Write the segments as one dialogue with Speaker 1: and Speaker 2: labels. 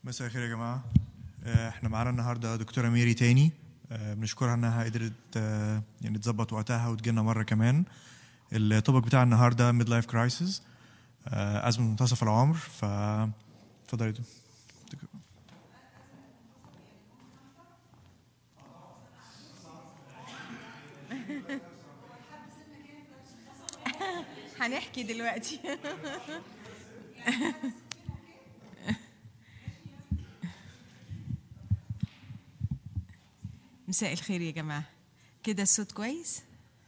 Speaker 1: مساء الخير يا جماعة آه، احنا معانا النهاردة دكتورة ميري تاني آه، بنشكرها انها قدرت آه، يعني تظبط وقتها وتجينا مرة كمان التوبك بتاع النهاردة ميد لايف كرايسيس أزمة منتصف العمر ف اتفضلي يا دكتور.
Speaker 2: هنحكي دلوقتي مساء الخير يا جماعة كده الصوت كويس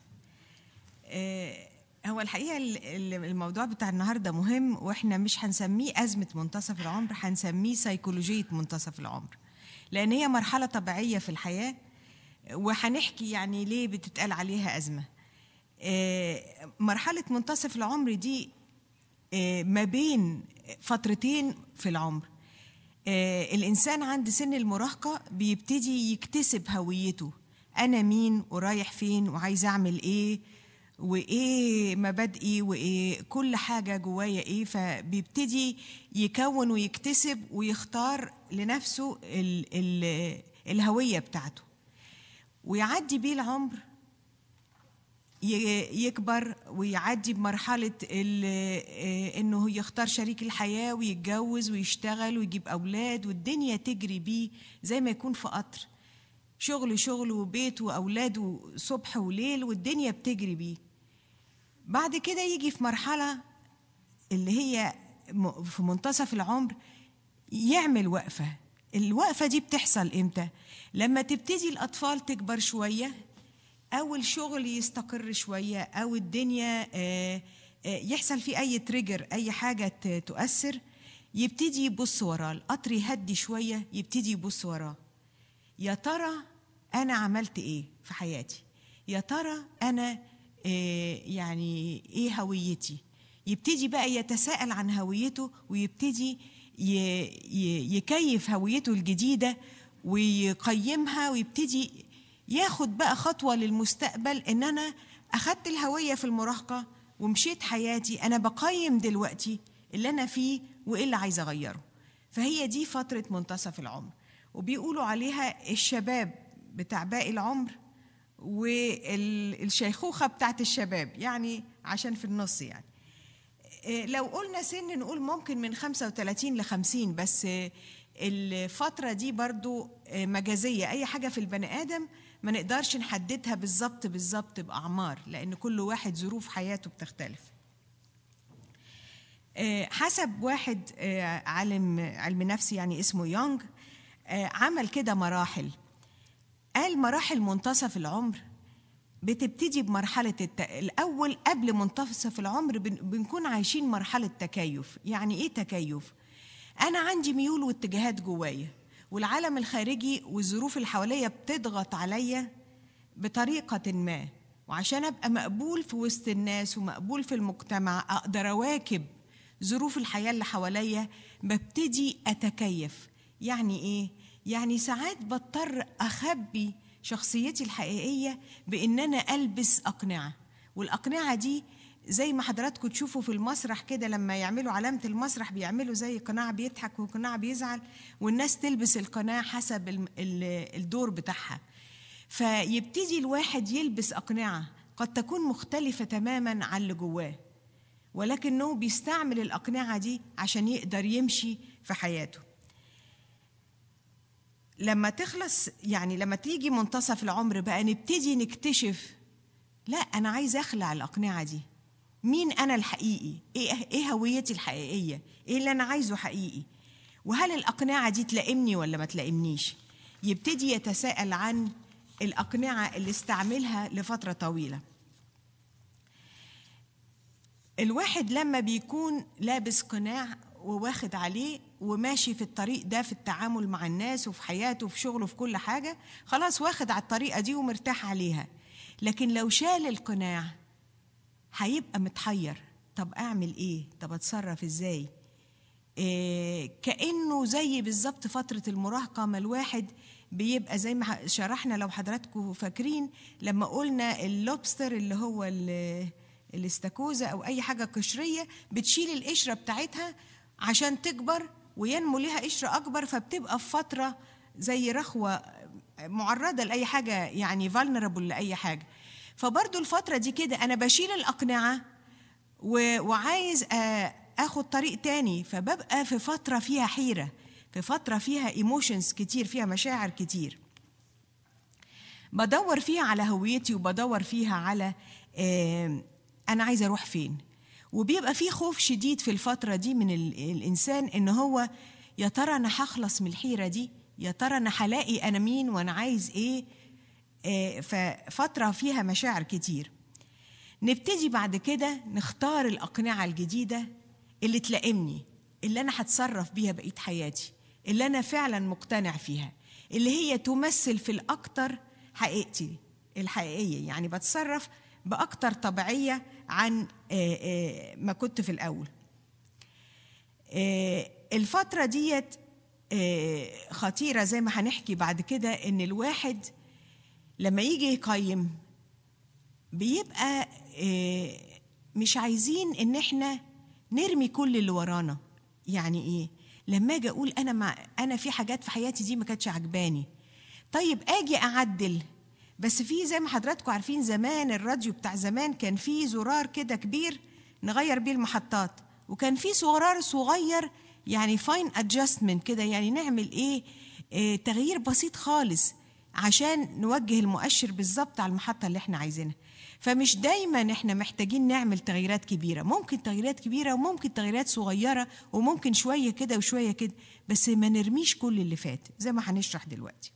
Speaker 2: آه، هو الحقيقة ال- ال- الموضوع بتاع النهاردة مهم وإحنا مش هنسميه أزمة منتصف العمر هنسميه سيكولوجية منتصف العمر لأن هي مرحلة طبيعية في الحياة وهنحكي يعني ليه بتتقال عليها أزمة آه، مرحلة منتصف العمر دي آه، ما بين فترتين في العمر آه، الإنسان عند سن المراهقة بيبتدي يكتسب هويته أنا مين ورايح فين وعايز أعمل إيه وإيه مبادئي وإيه كل حاجة جوايا إيه فبيبتدي يكون ويكتسب ويختار لنفسه ال ال الهوية بتاعته ويعدي بيه العمر ي- يكبر ويعدي بمرحلة ال- آه، إنه يختار شريك الحياة ويتجوز ويشتغل ويجيب أولاد والدنيا تجري بيه زي ما يكون في قطر شغل شغل وبيت وأولاد وصبح وليل والدنيا بتجري بيه بعد كده يجي في مرحلة اللي هي م- في منتصف العمر يعمل وقفة الوقفة دي بتحصل إمتى؟ لما تبتدي الأطفال تكبر شوية أو الشغل يستقر شوية أو الدنيا آه، آه، يحصل فيه أي تريجر أي حاجة ت- تؤثر يبتدي يبص وراه القطر يهدي شوية يبتدي يبص وراه يا ترى أنا عملت إيه في حياتي يا ترى أنا آه، يعني إيه هويتي يبتدي بقى يتساءل عن هويته ويبتدي ي- ي- يكيف هويته الجديدة ويقيمها ويبتدي ياخد بقى خطوة للمستقبل إن أنا أخدت الهوية في المراهقة ومشيت حياتي أنا بقيم دلوقتي اللي أنا فيه وإيه اللي عايزة أغيره فهي دي فترة منتصف العمر وبيقولوا عليها الشباب بتاع باقي العمر والشيخوخة بتاعت الشباب يعني عشان في النص يعني إيه، لو قلنا سن نقول ممكن من 35 ل 50 بس إيه، الفترة دي برضو إيه، مجازية أي حاجة في البني آدم ما نقدرش نحددها بالظبط بالظبط بأعمار لأن كل واحد ظروف حياته بتختلف آه، حسب واحد آه، عالم علم نفسي يعني اسمه يونغ آه، عمل كده مراحل قال مراحل منتصف العمر بتبتدي بمرحلة الت... الأول قبل منتصف العمر بن... بنكون عايشين مرحلة تكيف يعني إيه تكيف؟ أنا عندي ميول واتجاهات جوايا والعالم الخارجي والظروف اللي حواليا بتضغط عليا بطريقة ما وعشان أبقى مقبول في وسط الناس ومقبول في المجتمع أقدر أواكب ظروف الحياة اللي حواليا ببتدي أتكيف يعني إيه؟ يعني ساعات بضطر أخبي شخصيتي الحقيقية بإن أنا ألبس أقنعة والأقنعة دي زي ما حضراتكم تشوفوا في المسرح كده لما يعملوا علامة المسرح بيعملوا زي قناع بيضحك وقناع بيزعل والناس تلبس القناع حسب الم- ال- الدور بتاعها فيبتدي الواحد يلبس أقنعة قد تكون مختلفة تماما عن اللي جواه ولكنه بيستعمل الأقنعة دي عشان يقدر يمشي في حياته لما تخلص يعني لما تيجي منتصف العمر بقى نبتدي نكتشف لا أنا عايز أخلع الأقنعة دي مين أنا الحقيقي إيه, إيه هويتي الحقيقية إيه اللي أنا عايزه حقيقي وهل الأقنعة دي تلائمني ولا ما تلائمنيش يبتدي يتساءل عن الأقنعة اللي استعملها لفترة طويلة الواحد لما بيكون لابس قناع وواخد عليه وماشي في الطريق ده في التعامل مع الناس وفي حياته وفي شغله في كل حاجة خلاص واخد على الطريقة دي ومرتاح عليها لكن لو شال القناع هيبقى متحير طب أعمل إيه طب أتصرف إزاي إيه كأنه زي بالظبط فترة المراهقة ما الواحد بيبقى زي ما ح- شرحنا لو حضراتكم فاكرين لما قلنا اللوبستر اللي هو ال- الاستاكوزا او اي حاجه قشريه بتشيل القشره بتاعتها عشان تكبر وينمو ليها قشر اكبر فبتبقى في فتره زي رخوه معرضه لاي حاجه يعني فالنربل لاي حاجه فبرضو الفتره دي كده انا بشيل الاقنعه و- وعايز آه، اخد طريق تاني فببقى في فتره فيها حيره في فتره فيها ايموشنز كتير فيها مشاعر كتير بدور فيها على هويتي وبدور فيها على آه، انا عايزه اروح فين وبيبقى في خوف شديد في الفتره دي من ال- الانسان ان هو يا ترى انا هخلص من الحيره دي يا ترى انا هلاقي انا مين وانا عايز ايه آه، ففتره فيها مشاعر كتير نبتدي بعد كده نختار الأقنعة الجديدة اللي تلائمني اللي أنا هتصرف بيها بقية حياتي اللي أنا فعلا مقتنع فيها اللي هي تمثل في الأكتر حقيقتي الحقيقية يعني بتصرف بأكتر طبيعية عن آه، آه، ما كنت في الأول آه، الفترة ديت آه، خطيرة زي ما هنحكي بعد كده إن الواحد لما يجي يقيم بيبقى آه، مش عايزين ان احنا نرمي كل اللي ورانا يعني ايه لما اجي اقول انا مع انا في حاجات في حياتي دي ما كانتش عجباني طيب اجي اعدل بس في زي ما حضراتكم عارفين زمان الراديو بتاع زمان كان فيه زرار كده كبير نغير بيه المحطات وكان فيه زرار صغير يعني فاين ادجستمنت كده يعني نعمل ايه آه تغيير بسيط خالص عشان نوجه المؤشر بالظبط على المحطة اللي احنا عايزينها فمش دايما احنا محتاجين نعمل تغييرات كبيرة ممكن تغييرات كبيرة وممكن تغييرات صغيرة وممكن شوية كده وشوية كده بس ما نرميش كل اللي فات زي ما هنشرح دلوقتي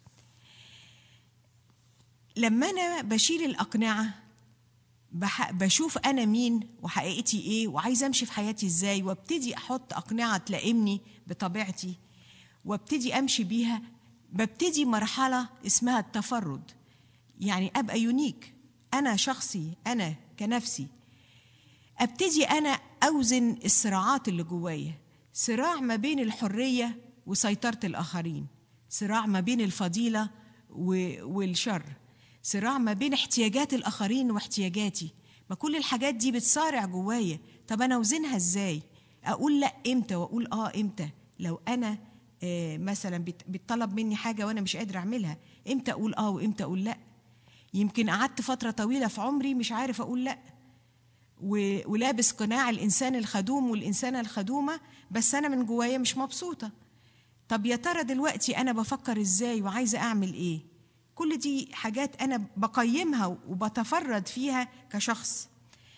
Speaker 2: لما انا بشيل الأقنعة بح- بشوف انا مين وحقيقتي ايه وعايزه امشي في حياتي ازاي وابتدي احط اقنعه تلائمني بطبيعتي وابتدي امشي بيها ببتدي مرحله اسمها التفرد يعني ابقى يونيك انا شخصي انا كنفسي ابتدي انا اوزن الصراعات اللي جوايا صراع ما بين الحريه وسيطره الاخرين صراع ما بين الفضيله و- والشر صراع ما بين احتياجات الاخرين واحتياجاتي ما كل الحاجات دي بتصارع جوايا طب انا اوزنها ازاي اقول لا امتى واقول اه امتى لو انا آه مثلا بيت- بيطلب مني حاجه وانا مش قادر اعملها امتى اقول اه وامتى اقول لا يمكن قعدت فتره طويله في عمري مش عارف اقول لا و- ولابس قناع الانسان الخدوم والانسانه الخدومه بس انا من جوايا مش مبسوطه طب يا ترى دلوقتي انا بفكر ازاي وعايزه اعمل ايه كل دي حاجات انا بقيمها وبتفرد فيها كشخص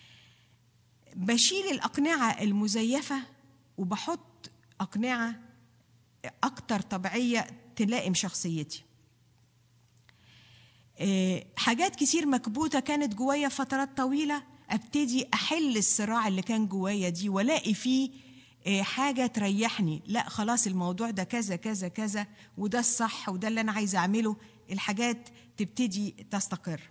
Speaker 2: بشيل الاقنعه المزيفه وبحط اقنعه اكتر طبيعيه تلائم شخصيتي آه، حاجات كتير مكبوته كانت جوايا فترات طويله ابتدي احل الصراع اللي كان جوايا دي والاقي فيه آه، حاجه تريحني لا خلاص الموضوع ده كذا كذا كذا وده الصح وده اللي انا عايزه اعمله الحاجات تبتدي تستقر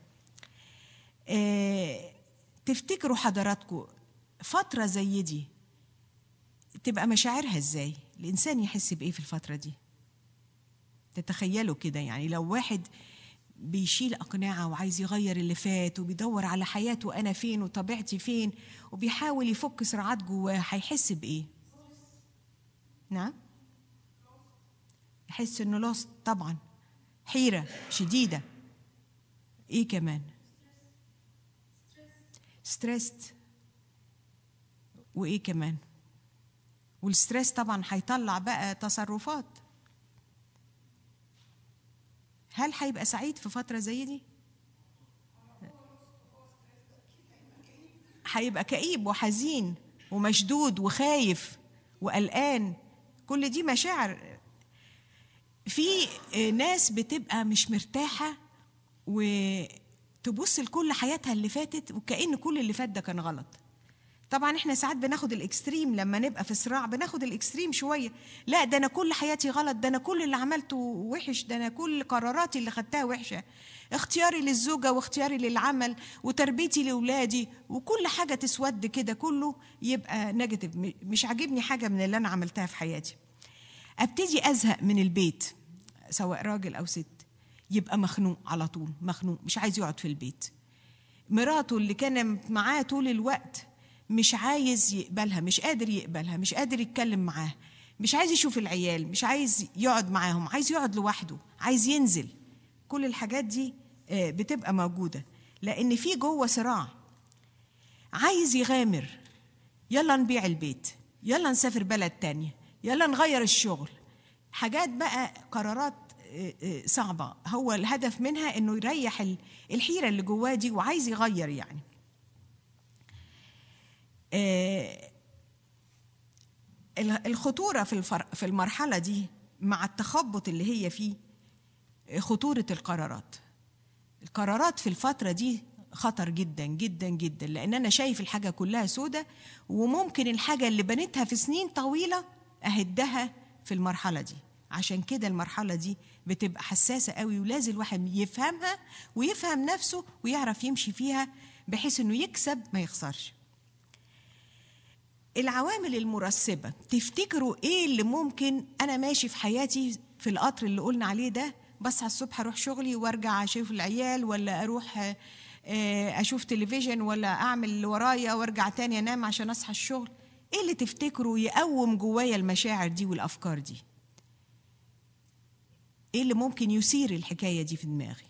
Speaker 2: آه، تفتكروا حضراتكم فتره زي دي تبقى مشاعرها ازاي الانسان يحس بايه في الفتره دي تتخيلوا كده يعني لو واحد بيشيل أقنعة وعايز يغير اللي فات وبيدور على حياته أنا فين وطبيعتي فين وبيحاول يفك صراعات جواه هيحس بإيه؟ نعم؟ يحس إنه لوست طبعا حيرة شديدة إيه كمان؟ ستريست وإيه كمان؟ والستريس طبعا هيطلع بقى تصرفات هل هيبقى سعيد في فترة زي دي؟ هيبقى كئيب وحزين ومشدود وخايف وقلقان كل دي مشاعر في ناس بتبقى مش مرتاحة وتبص لكل حياتها اللي فاتت وكأن كل اللي فات ده كان غلط طبعا احنا ساعات بناخد الاكستريم لما نبقى في صراع بناخد الاكستريم شويه لا ده انا كل حياتي غلط ده انا كل اللي عملته وحش ده انا كل قراراتي اللي خدتها وحشه اختياري للزوجه واختياري للعمل وتربيتي لاولادي وكل حاجه تسود كده كله يبقى نيجاتيف مش عاجبني حاجه من اللي انا عملتها في حياتي ابتدي ازهق من البيت سواء راجل او ست يبقى مخنوق على طول مخنوق مش عايز يقعد في البيت مراته اللي كان معاه طول الوقت مش عايز يقبلها مش قادر يقبلها مش قادر يتكلم معاها مش عايز يشوف العيال مش عايز يقعد معاهم عايز يقعد لوحده عايز ينزل كل الحاجات دي آه، بتبقى موجودة لأن في جوه صراع عايز يغامر يلا نبيع البيت يلا نسافر بلد تانية يلا نغير الشغل حاجات بقى قرارات آه، آه، صعبة هو الهدف منها انه يريح ال- الحيرة اللي جواه دي وعايز يغير يعني آه، ال- الخطورة في الفر- في المرحلة دي مع التخبط اللي هي فيه خطورة القرارات القرارات في الفترة دي خطر جدا جدا جدا لأن أنا شايف الحاجة كلها سودة وممكن الحاجة اللي بنيتها في سنين طويلة أهدها في المرحلة دي عشان كده المرحلة دي بتبقى حساسة قوي ولازم الواحد يفهمها ويفهم نفسه ويعرف يمشي فيها بحيث انه يكسب ما يخسرش العوامل المرسبة تفتكروا ايه اللي ممكن انا ماشي في حياتي في القطر اللي قلنا عليه ده بصحى الصبح اروح شغلي وارجع اشوف العيال ولا اروح آه، آه، اشوف تلفزيون ولا اعمل اللي ورايا وارجع تاني انام عشان اصحى الشغل ايه اللي تفتكروا يقوم جوايا المشاعر دي والافكار دي ايه اللي ممكن يثير الحكاية دي في دماغي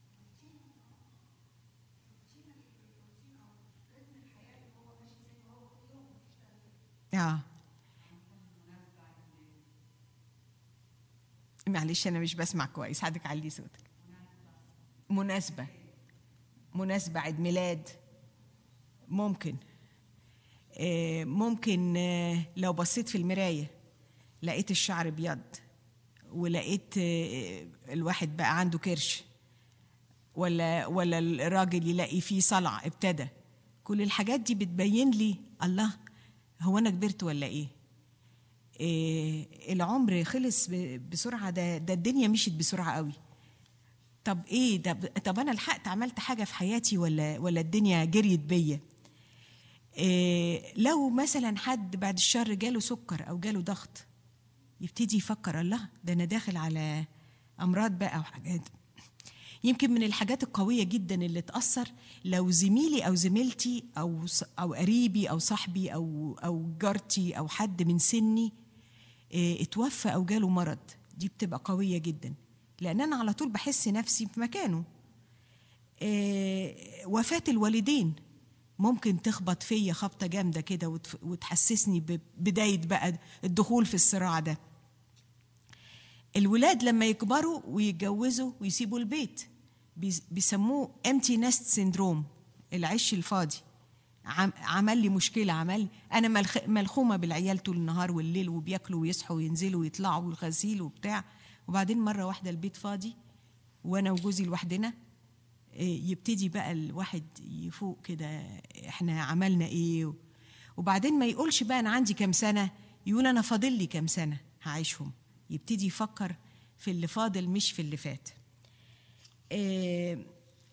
Speaker 2: اه معلش انا مش بسمع كويس حضرتك علي صوتك مناسبة مناسبة عيد ميلاد ممكن آه، ممكن آه، لو بصيت في المراية لقيت الشعر ابيض ولقيت آه، الواحد بقى عنده كرش ولا ولا الراجل يلاقي فيه صلع ابتدى كل الحاجات دي بتبين لي الله هو انا كبرت ولا ايه إيه العمر خلص ب- بسرعه ده ده الدنيا مشيت بسرعه قوي طب ايه ده طب انا لحقت عملت حاجه في حياتي ولا ولا الدنيا جريت بيا إيه لو مثلا حد بعد الشر جاله سكر او جاله ضغط يبتدي يفكر الله ده انا داخل على امراض بقى وحاجات يمكن من الحاجات القوية جدا اللي تأثر لو زميلي أو زميلتي أو ص- أو قريبي أو صاحبي أو أو جارتي أو حد من سني إيه، اتوفى أو جاله مرض دي بتبقى قوية جدا لأن أنا على طول بحس نفسي في مكانه إيه، وفاة الوالدين ممكن تخبط فيا خبطة جامدة كده وتف- وتحسسني ببداية بقى الدخول في الصراع ده الولاد لما يكبروا ويتجوزوا ويسيبوا البيت بيس- بيسموه empty nest syndrome العش الفاضي عم- عمل لي مشكلة عمل أنا ملخ- ملخومة بالعيال طول النهار والليل وبياكلوا ويصحوا وينزلوا ويطلعوا والغسيل وبتاع وبعدين مرة واحدة البيت فاضي وأنا وجوزي لوحدنا إيه، يبتدي بقى الواحد يفوق كده احنا عملنا ايه وبعدين ما يقولش بقى انا عندي كام سنه يقول انا فاضل لي كام سنه هعيشهم يبتدي يفكر في اللي فاضل مش في اللي فات إيه،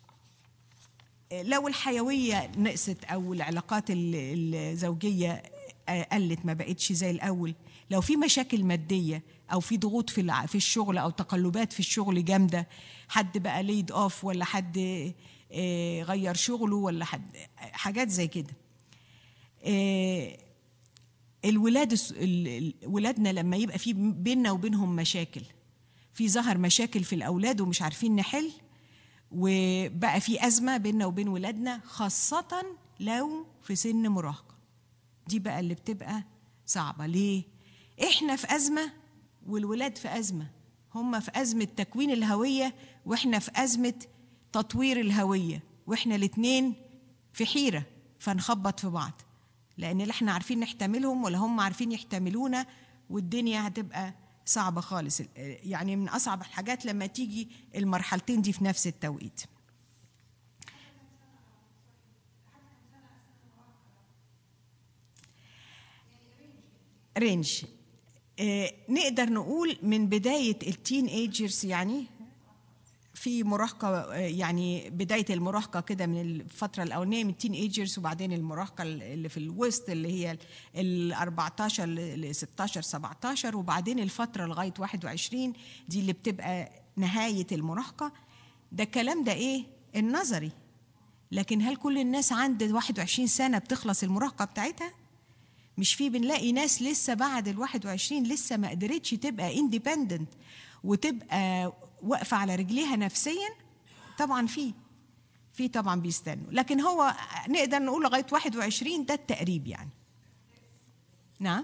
Speaker 2: لو الحيويه نقصت او العلاقات ال- الزوجيه قلت ما بقتش زي الاول لو في مشاكل ماديه او في ضغوط في الع- في الشغل او تقلبات في الشغل جامده حد بقى ليد اوف ولا حد آه، غير شغله ولا حد حاجات زي كده آه، الولاد الس- ال- ال- ولادنا لما يبقى في بيننا وبينهم مشاكل في ظهر مشاكل في الاولاد ومش عارفين نحل وبقى في ازمه بيننا وبين ولادنا خاصه لو في سن مراهقه دي بقى اللي بتبقى صعبه ليه احنا في ازمه والولاد في ازمه هم في ازمه تكوين الهويه واحنا في ازمه تطوير الهويه واحنا الاتنين في حيره فنخبط في بعض لان لا احنا عارفين نحتملهم ولا هم عارفين يحتملونا والدنيا هتبقى صعبه خالص يعني من اصعب الحاجات لما تيجي المرحلتين دي في نفس التوقيت رينج آه، نقدر نقول من بداية التين ايجرز يعني في مراهقة آه، يعني بداية المراهقة كده من الفترة الأولانية من التين ايجرز وبعدين المراهقة اللي في الوسط اللي هي ال 14 ل 16 17 وبعدين الفترة لغاية 21 دي اللي بتبقى نهاية المراهقة ده الكلام ده ايه؟ النظري لكن هل كل الناس عند 21 سنة بتخلص المراهقة بتاعتها؟ مش في بنلاقي ناس لسه بعد ال 21 لسه ما قدرتش تبقى اندبندنت وتبقى واقفه على رجليها نفسيا طبعا في في طبعا بيستنوا لكن هو نقدر نقول لغايه 21 ده التقريب يعني نعم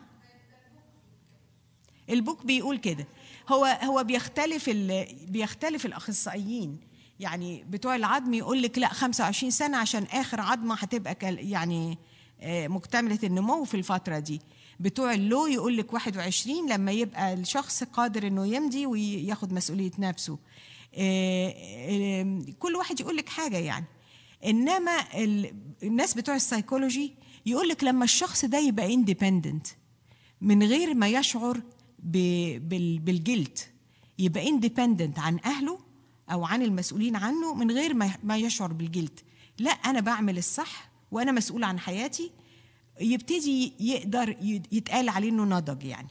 Speaker 2: البوك بيقول كده هو هو بيختلف ال... بيختلف الاخصائيين يعني بتوع العظم يقول لك لا 25 سنه عشان اخر عظمه هتبقى كال... يعني آه، مكتمله النمو في الفتره دي بتوع اللو يقول لك 21 لما يبقى الشخص قادر انه يمضي وياخد مسؤوليه نفسه آه، آه، كل واحد يقول لك حاجه يعني انما ال... الناس بتوع السيكولوجي يقول لك لما الشخص ده يبقى اندبندنت من غير ما يشعر ب- بال- بالجلد يبقى اندبندنت عن اهله او عن المسؤولين عنه من غير ما ما يشعر بالجلد لا انا بعمل الصح وانا مسؤول عن حياتي يبتدي يقدر ي- يتقال عليه انه نضج يعني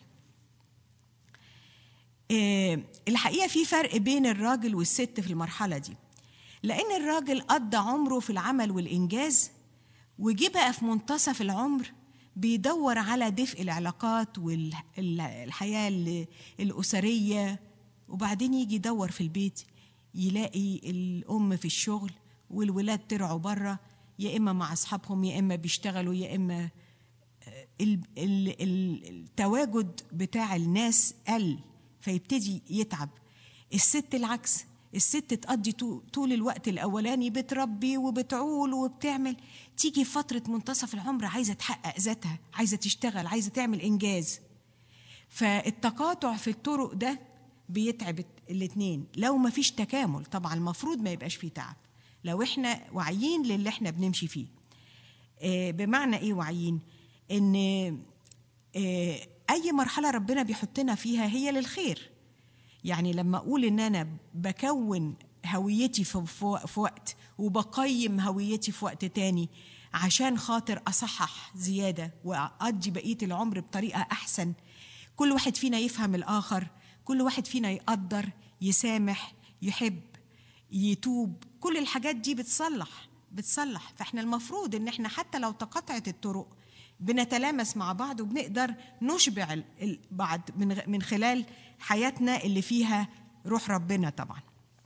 Speaker 2: آه، الحقيقه في فرق بين الراجل والست في المرحله دي لان الراجل قضى عمره في العمل والانجاز وجي بقى في منتصف العمر بيدور على دفء العلاقات والحياه الاسريه وبعدين يجي يدور في البيت يلاقي الام في الشغل والولاد ترعوا بره يا اما مع اصحابهم يا اما بيشتغلوا يا اما ال- ال- ال- التواجد بتاع الناس قل فيبتدي يتعب الست العكس الست تقضي طو- طول الوقت الاولاني بتربي وبتعول وبتعمل تيجي في فتره منتصف العمر عايزه تحقق ذاتها عايزه تشتغل عايزه تعمل انجاز فالتقاطع في الطرق ده بيتعب الاثنين لو ما فيش تكامل طبعا المفروض ما يبقاش فيه تعب لو احنا واعيين للي احنا بنمشي فيه آه، بمعنى ايه واعيين ان آه، اي مرحله ربنا بيحطنا فيها هي للخير يعني لما اقول ان انا بكون هويتي في, في في وقت وبقيم هويتي في وقت تاني عشان خاطر اصحح زياده واقضي بقيه العمر بطريقه احسن كل واحد فينا يفهم الاخر كل واحد فينا يقدر يسامح يحب يتوب كل الحاجات دي بتصلح بتصلح فاحنا المفروض ان احنا حتى لو تقاطعت الطرق بنتلامس مع بعض وبنقدر نشبع ال- ال- بعض من غ- من خلال حياتنا اللي فيها روح ربنا طبعا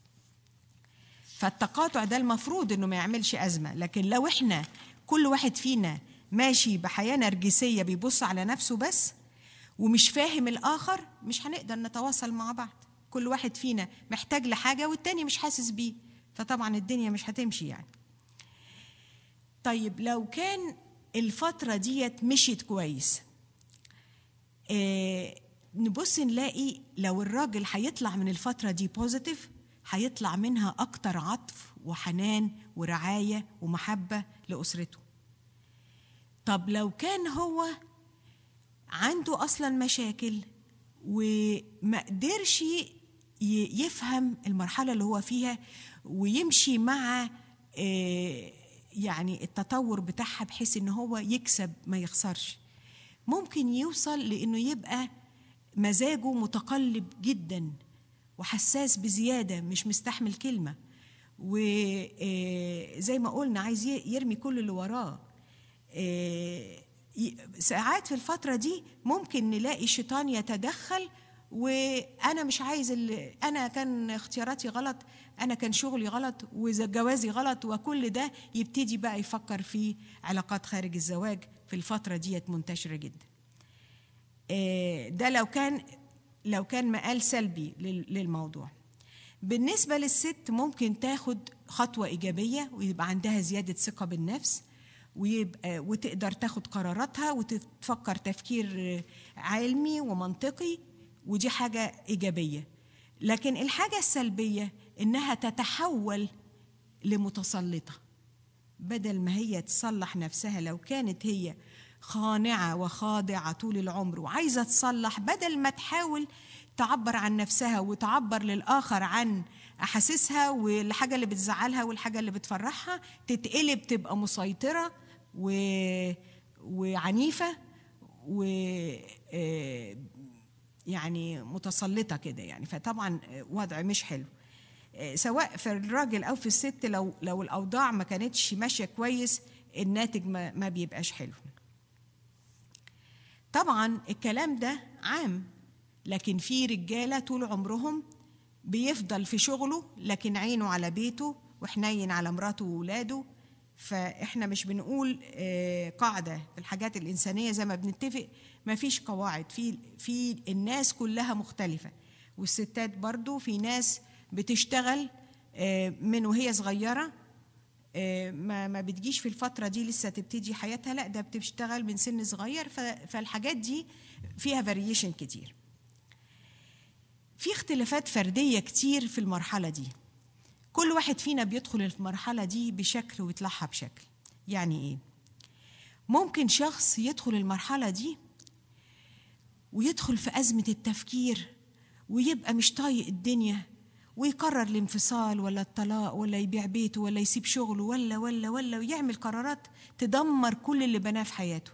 Speaker 2: فالتقاطع ده المفروض انه ما يعملش ازمه لكن لو احنا كل واحد فينا ماشي بحياه نرجسيه بيبص على نفسه بس ومش فاهم الاخر مش هنقدر نتواصل مع بعض كل واحد فينا محتاج لحاجه والتاني مش حاسس بيه فطبعا الدنيا مش هتمشي يعني طيب لو كان الفتره ديت مشيت كويس آه نبص نلاقي لو الراجل هيطلع من الفتره دي بوزيتيف هيطلع منها اكتر عطف وحنان ورعايه ومحبه لاسرته طب لو كان هو عنده اصلا مشاكل وما قدرش ي- يفهم المرحله اللي هو فيها ويمشي مع آه، يعني التطور بتاعها بحيث ان هو يكسب ما يخسرش ممكن يوصل لانه يبقى مزاجه متقلب جدا وحساس بزياده مش مستحمل كلمه وزي ما قلنا عايز ي- يرمي كل اللي وراه آه، ي- ساعات في الفترة دي ممكن نلاقي الشيطان يتدخل وأنا مش عايز اللي أنا كان اختياراتي غلط أنا كان شغلي غلط وجوازي غلط وكل ده يبتدي بقى يفكر في علاقات خارج الزواج في الفترة ديت منتشرة جدا آه، ده لو كان لو كان مقال سلبي لل- للموضوع بالنسبة للست ممكن تاخد خطوة إيجابية ويبقى عندها زيادة ثقة بالنفس ويبقى وتقدر تاخد قراراتها وتفكر تفكير علمي ومنطقي ودي حاجة إيجابية لكن الحاجة السلبية إنها تتحول لمتسلطة بدل ما هي تصلح نفسها لو كانت هي خانعة وخاضعة طول العمر وعايزة تصلح بدل ما تحاول تعبر عن نفسها وتعبر للآخر عن أحاسيسها والحاجة اللي بتزعلها والحاجة اللي بتفرحها تتقلب تبقى مسيطرة و... وعنيفة و آه، يعني متسلطة كده يعني فطبعا وضع مش حلو آه، سواء في الراجل او في الست لو لو الاوضاع ما كانتش ماشيه كويس الناتج ما, ما بيبقاش حلو طبعا الكلام ده عام لكن في رجالة طول عمرهم بيفضل في شغله لكن عينه على بيته وحنين على مراته وولاده فاحنا مش بنقول آه، قاعدة في الحاجات الإنسانية زي ما بنتفق ما فيش قواعد في في الناس كلها مختلفة والستات برضو في ناس بتشتغل آه، من وهي صغيرة آه، ما ما بتجيش في الفترة دي لسه تبتدي حياتها لا ده بتشتغل من سن صغير ف- فالحاجات دي فيها فاريشن كتير في اختلافات فردية كتير في المرحلة دي كل واحد فينا بيدخل المرحلة دي بشكل ويطلعها بشكل يعني ايه ممكن شخص يدخل المرحلة دي ويدخل في أزمة التفكير ويبقى مش طايق الدنيا ويقرر الانفصال ولا الطلاق ولا يبيع بيته ولا يسيب شغله ولا ولا ولا ويعمل قرارات تدمر كل اللي بناه في حياته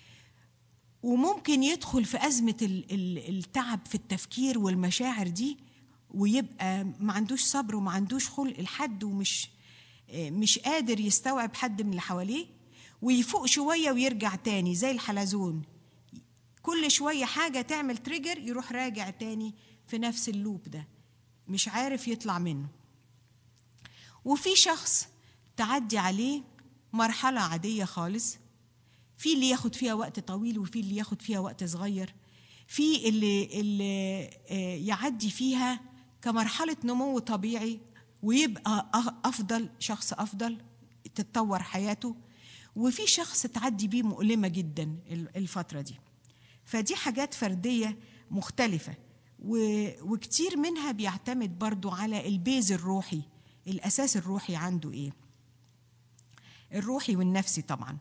Speaker 2: وممكن يدخل في أزمة ال- ال- التعب في التفكير والمشاعر دي ويبقى ما عندوش صبر وما عندوش خلق لحد ومش آه، مش قادر يستوعب حد من اللي حواليه ويفوق شوية ويرجع تاني زي الحلزون كل شوية حاجة تعمل تريجر يروح راجع تاني في نفس اللوب ده مش عارف يطلع منه وفي شخص تعدي عليه مرحلة عادية خالص في اللي ياخد فيها وقت طويل وفي اللي ياخد فيها وقت صغير في اللي, اللي آه، يعدي فيها كمرحلة نمو طبيعي ويبقى أ- أفضل شخص أفضل تتطور حياته وفي شخص تعدي بيه مؤلمة جدا ال- الفترة دي فدي حاجات فردية مختلفة و- وكتير منها بيعتمد برضو على البيز الروحي الأساس الروحي عنده إيه الروحي والنفسي طبعا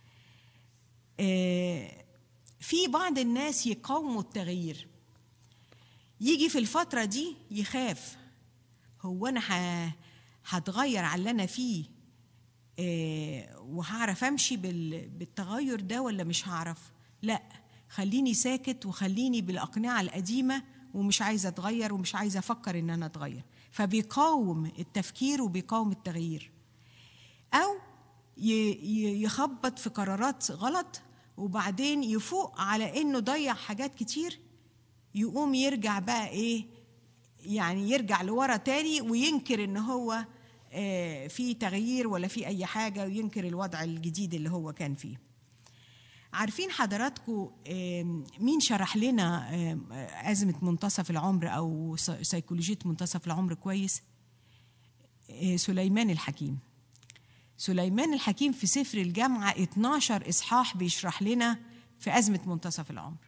Speaker 2: آه، في بعض الناس يقاوموا التغيير يجي في الفترة دي يخاف هو أنا ه- هتغير على اللي أنا فيه آه، وهعرف أمشي بال- بالتغير ده ولا مش هعرف لا خليني ساكت وخليني بالأقنعة القديمة ومش عايزة أتغير ومش عايزة أفكر إن أنا أتغير فبيقاوم التفكير وبيقاوم التغيير أو ي- ي- يخبط في قرارات غلط وبعدين يفوق على إنه ضيع حاجات كتير يقوم يرجع بقى إيه يعني يرجع لورا تاني وينكر إن هو آه، في تغيير ولا في أي حاجة وينكر الوضع الجديد اللي هو كان فيه عارفين حضراتكم آم، مين شرح لنا آم، أزمة منتصف العمر أو س- سيكولوجية منتصف العمر كويس آه، سليمان الحكيم سليمان الحكيم في سفر الجامعة 12 إصحاح بيشرح لنا في أزمة منتصف العمر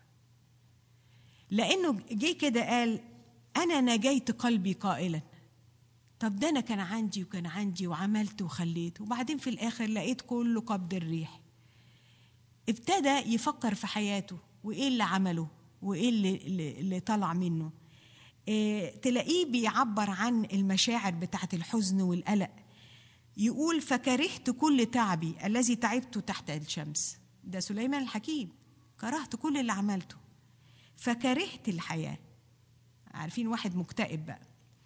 Speaker 2: لأنه جه كده قال أنا نجيت قلبي قائلا طب ده أنا كان عندي وكان عندي وعملت وخليت وبعدين في الآخر لقيت كله قبض الريح ابتدى يفكر في حياته وايه اللي عمله وايه اللي, اللي اللي طلع منه اه تلاقيه بيعبر عن المشاعر بتاعت الحزن والقلق يقول فكرهت كل تعبي الذي تعبت تحت الشمس ده سليمان الحكيم كرهت كل اللي عملته فكرهت الحياة عارفين واحد مكتئب بقى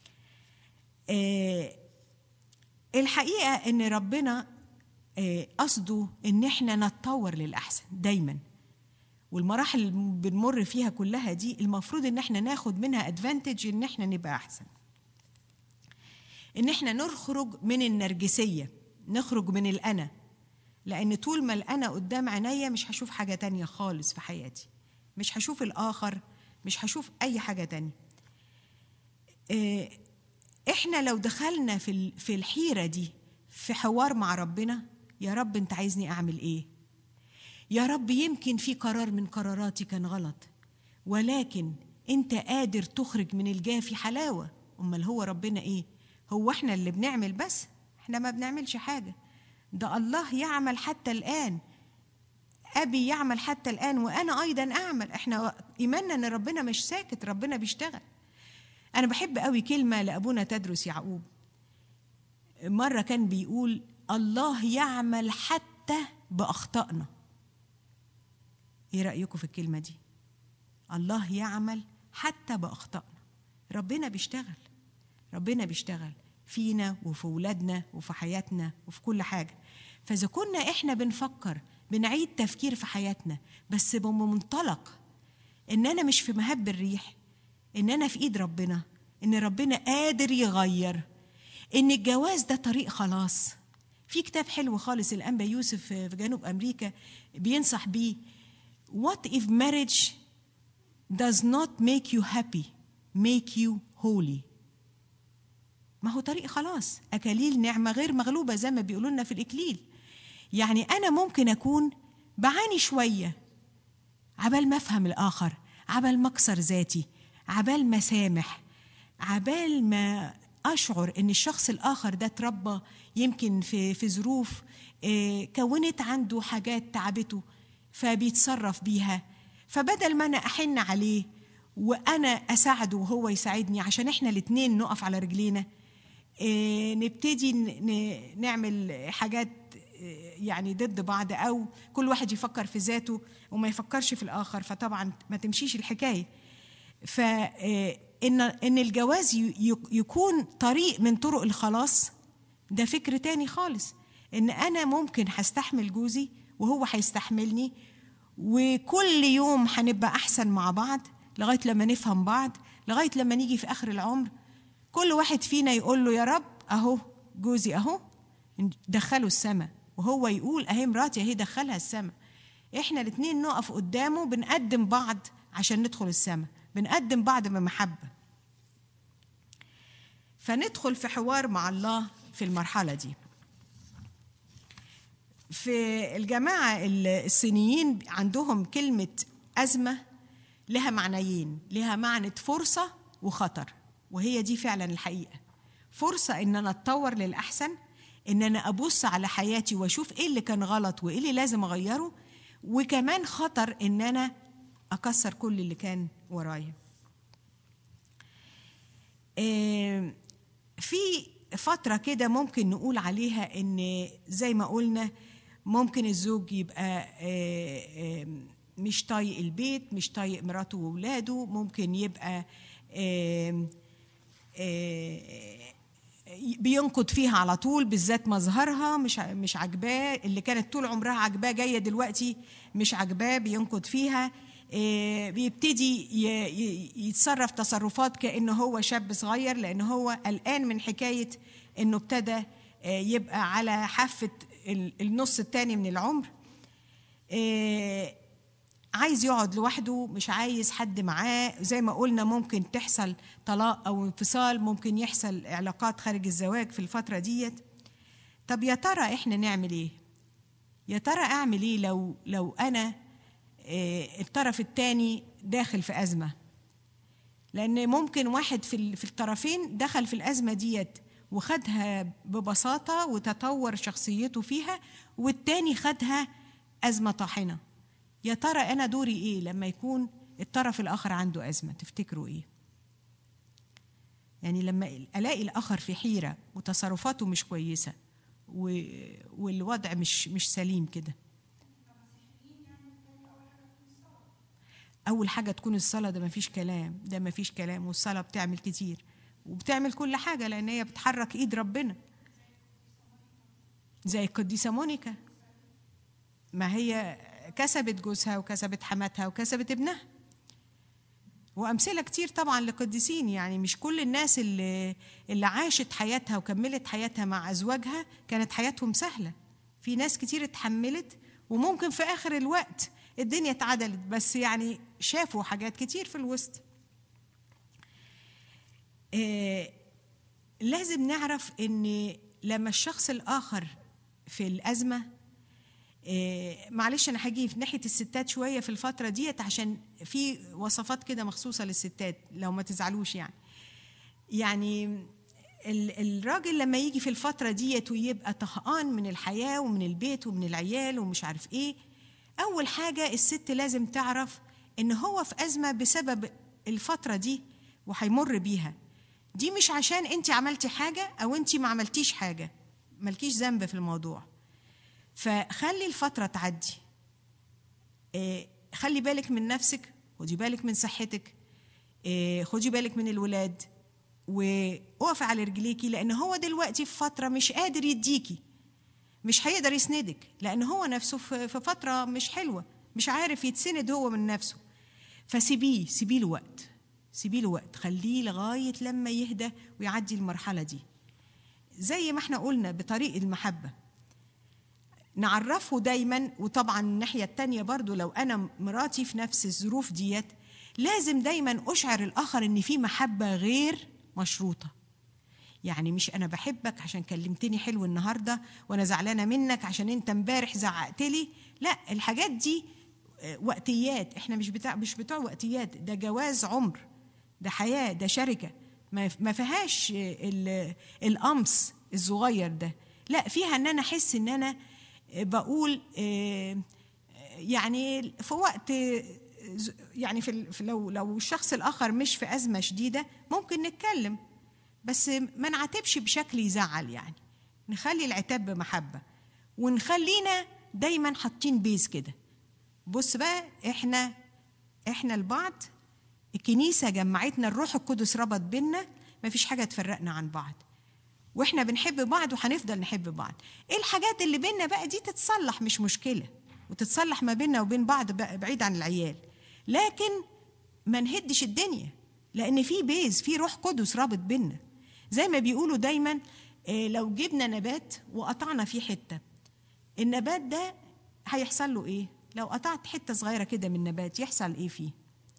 Speaker 2: اه الحقيقة ان ربنا آه، قصده ان احنا نتطور للاحسن دايما والمراحل اللي بنمر فيها كلها دي المفروض ان احنا ناخد منها ادفانتج ان احنا نبقى احسن ان احنا نخرج من النرجسية نخرج من الانا لان طول ما الانا قدام عينيا مش هشوف حاجة تانية خالص في حياتي مش هشوف الاخر مش هشوف اي حاجة تانية آه، احنا لو دخلنا في ال- في الحيره دي في حوار مع ربنا يا رب انت عايزني اعمل ايه يا رب يمكن في قرار من قراراتي كان غلط ولكن انت قادر تخرج من الجافي حلاوه امال هو ربنا ايه هو احنا اللي بنعمل بس احنا ما بنعملش حاجه ده الله يعمل حتى الان ابي يعمل حتى الان وانا ايضا اعمل احنا ايماننا ان ربنا مش ساكت ربنا بيشتغل أنا بحب قوي كلمة لأبونا تدرس يعقوب مرة كان بيقول الله يعمل حتى بأخطائنا إيه رأيكم في الكلمة دي؟ الله يعمل حتى بأخطائنا ربنا بيشتغل ربنا بيشتغل فينا وفي ولادنا وفي حياتنا وفي كل حاجة فإذا كنا إحنا بنفكر بنعيد تفكير في حياتنا بس بمنطلق ان انا مش في مهب الريح ان انا في ايد ربنا ان ربنا قادر يغير ان الجواز ده طريق خلاص في كتاب حلو خالص الانبا يوسف في جنوب امريكا بينصح بيه what if marriage does not make you happy make you holy ما هو طريق خلاص أكاليل نعمة غير مغلوبة زي ما بيقولوا لنا في الإكليل يعني أنا ممكن أكون بعاني شوية عبال ما أفهم الآخر عبال ما أكسر ذاتي عبال ما سامح عبال ما أشعر إن الشخص الآخر ده اتربى يمكن في في ظروف آه، كونت عنده حاجات تعبته فبيتصرف بيها فبدل ما أنا أحن عليه وأنا أساعده وهو يساعدني عشان إحنا الاتنين نقف على رجلينا آه، نبتدي ن- ن- نعمل حاجات آه، يعني ضد بعض او كل واحد يفكر في ذاته وما يفكرش في الاخر فطبعا ما تمشيش الحكايه فان ان الجواز ي- ي- يكون طريق من طرق الخلاص ده فكر تاني خالص ان انا ممكن هستحمل جوزي وهو هيستحملني وكل يوم هنبقى احسن مع بعض لغايه لما نفهم بعض لغايه لما نيجي في اخر العمر كل واحد فينا يقول له يا رب اهو جوزي اهو دخله السماء وهو يقول اهي مراتي اهي دخلها السماء احنا الاتنين نقف قدامه بنقدم بعض عشان ندخل السماء بنقدم بعض بمحبه فندخل في حوار مع الله في المرحله دي في الجماعه الصينيين عندهم كلمه ازمه لها معنيين لها معنى فرصه وخطر وهي دي فعلا الحقيقه فرصه ان انا اتطور للاحسن ان انا ابص على حياتي واشوف ايه اللي كان غلط وايه اللي لازم اغيره وكمان خطر ان انا اكسر كل اللي كان ورايا آه، في فترة كده ممكن نقول عليها إن زي ما قلنا ممكن الزوج يبقى آه، آه، مش طايق البيت مش طايق مراته وولاده ممكن يبقى آه، آه، بينقد فيها على طول بالذات مظهرها مش ع- مش عاجباه اللي كانت طول عمرها عاجباه جايه دلوقتي مش عاجباه بينقد فيها آه، بيبتدي ي- ي- يتصرف تصرفات كانه هو شاب صغير لان هو قلقان من حكايه انه ابتدى آه، يبقى على حافه ال- النص الثاني من العمر آه، عايز يقعد لوحده مش عايز حد معاه زي ما قلنا ممكن تحصل طلاق او انفصال ممكن يحصل علاقات خارج الزواج في الفتره ديت طب يا ترى احنا نعمل ايه يا ترى اعمل ايه لو لو انا آه، الطرف الثاني داخل في ازمه لان ممكن واحد في ال- في الطرفين دخل في الازمه ديت وخدها ببساطه وتطور شخصيته فيها والتاني خدها ازمه طاحنه يا ترى انا دوري ايه لما يكون الطرف الاخر عنده ازمه تفتكروا ايه يعني لما الاقي الاخر في حيره وتصرفاته مش كويسه و... والوضع مش مش سليم كده اول حاجه تكون الصلاه ده مفيش كلام ده مفيش كلام والصلاه بتعمل كتير وبتعمل كل حاجه لان هي بتحرك ايد ربنا زي القديسه مونيكا ما هي كسبت جوزها وكسبت حماتها وكسبت ابنها وامثله كتير طبعا لقديسين يعني مش كل الناس اللي اللي عاشت حياتها وكملت حياتها مع ازواجها كانت حياتهم سهله في ناس كتير اتحملت وممكن في اخر الوقت الدنيا اتعدلت بس يعني شافوا حاجات كتير في الوسط آه لازم نعرف ان لما الشخص الاخر في الازمه إيه معلش انا هاجي في ناحيه الستات شويه في الفتره ديت عشان في وصفات كده مخصوصه للستات لو ما تزعلوش يعني يعني ال- الراجل لما يجي في الفتره ديت ويبقى طهقان من الحياه ومن البيت ومن العيال ومش عارف ايه اول حاجه الست لازم تعرف ان هو في ازمه بسبب الفتره دي وهيمر بيها دي مش عشان انت عملتي حاجه او انت ما عملتيش حاجه مالكيش ذنب في الموضوع فخلي الفترة تعدي إيه، خلي بالك من نفسك خدي بالك من صحتك إيه، خدي بالك من الولاد وقفي على رجليكي لأن هو دلوقتي في فترة مش قادر يديكي مش هيقدر يسندك لان هو نفسه في في فتره مش حلوه مش عارف يتسند هو من نفسه فسيبيه سيبيه له وقت سيبيه له وقت خليه لغايه لما يهدى ويعدي المرحله دي زي ما احنا قلنا بطريق المحبه نعرفه دايما وطبعا الناحيه التانيه برضو لو انا مراتي في نفس الظروف ديت لازم دايما اشعر الاخر ان في محبه غير مشروطه يعني مش انا بحبك عشان كلمتني حلو النهارده وانا زعلانه منك عشان انت امبارح زعقت لي لا الحاجات دي آه، وقتيات احنا مش بتاع مش بتوع وقتيات ده جواز عمر ده حياه ده شركه ما ما فيهاش آه، ال- القمص الصغير ده لا فيها ان انا احس ان انا آه، بقول آه، يعني في وقت ز- يعني في ال- في لو لو الشخص الاخر مش في ازمه شديده ممكن نتكلم بس ما نعاتبش بشكل يزعل يعني نخلي العتاب بمحبه ونخلينا دايما حاطين بيز كده بص بقى احنا احنا البعض الكنيسه جمعتنا الروح القدس ربط بينا مفيش حاجه تفرقنا عن بعض واحنا بنحب بعض وهنفضل نحب بعض ايه الحاجات اللي بينا بقى دي تتصلح مش مشكله وتتصلح ما بيننا وبين بعض بقى بعيد عن العيال لكن ما نهدش الدنيا لان في بيز في روح قدس رابط بينا زي ما بيقولوا دايما آه، لو جبنا نبات وقطعنا فيه حته النبات ده هيحصل له ايه لو قطعت حته صغيره كده من النبات يحصل ايه فيه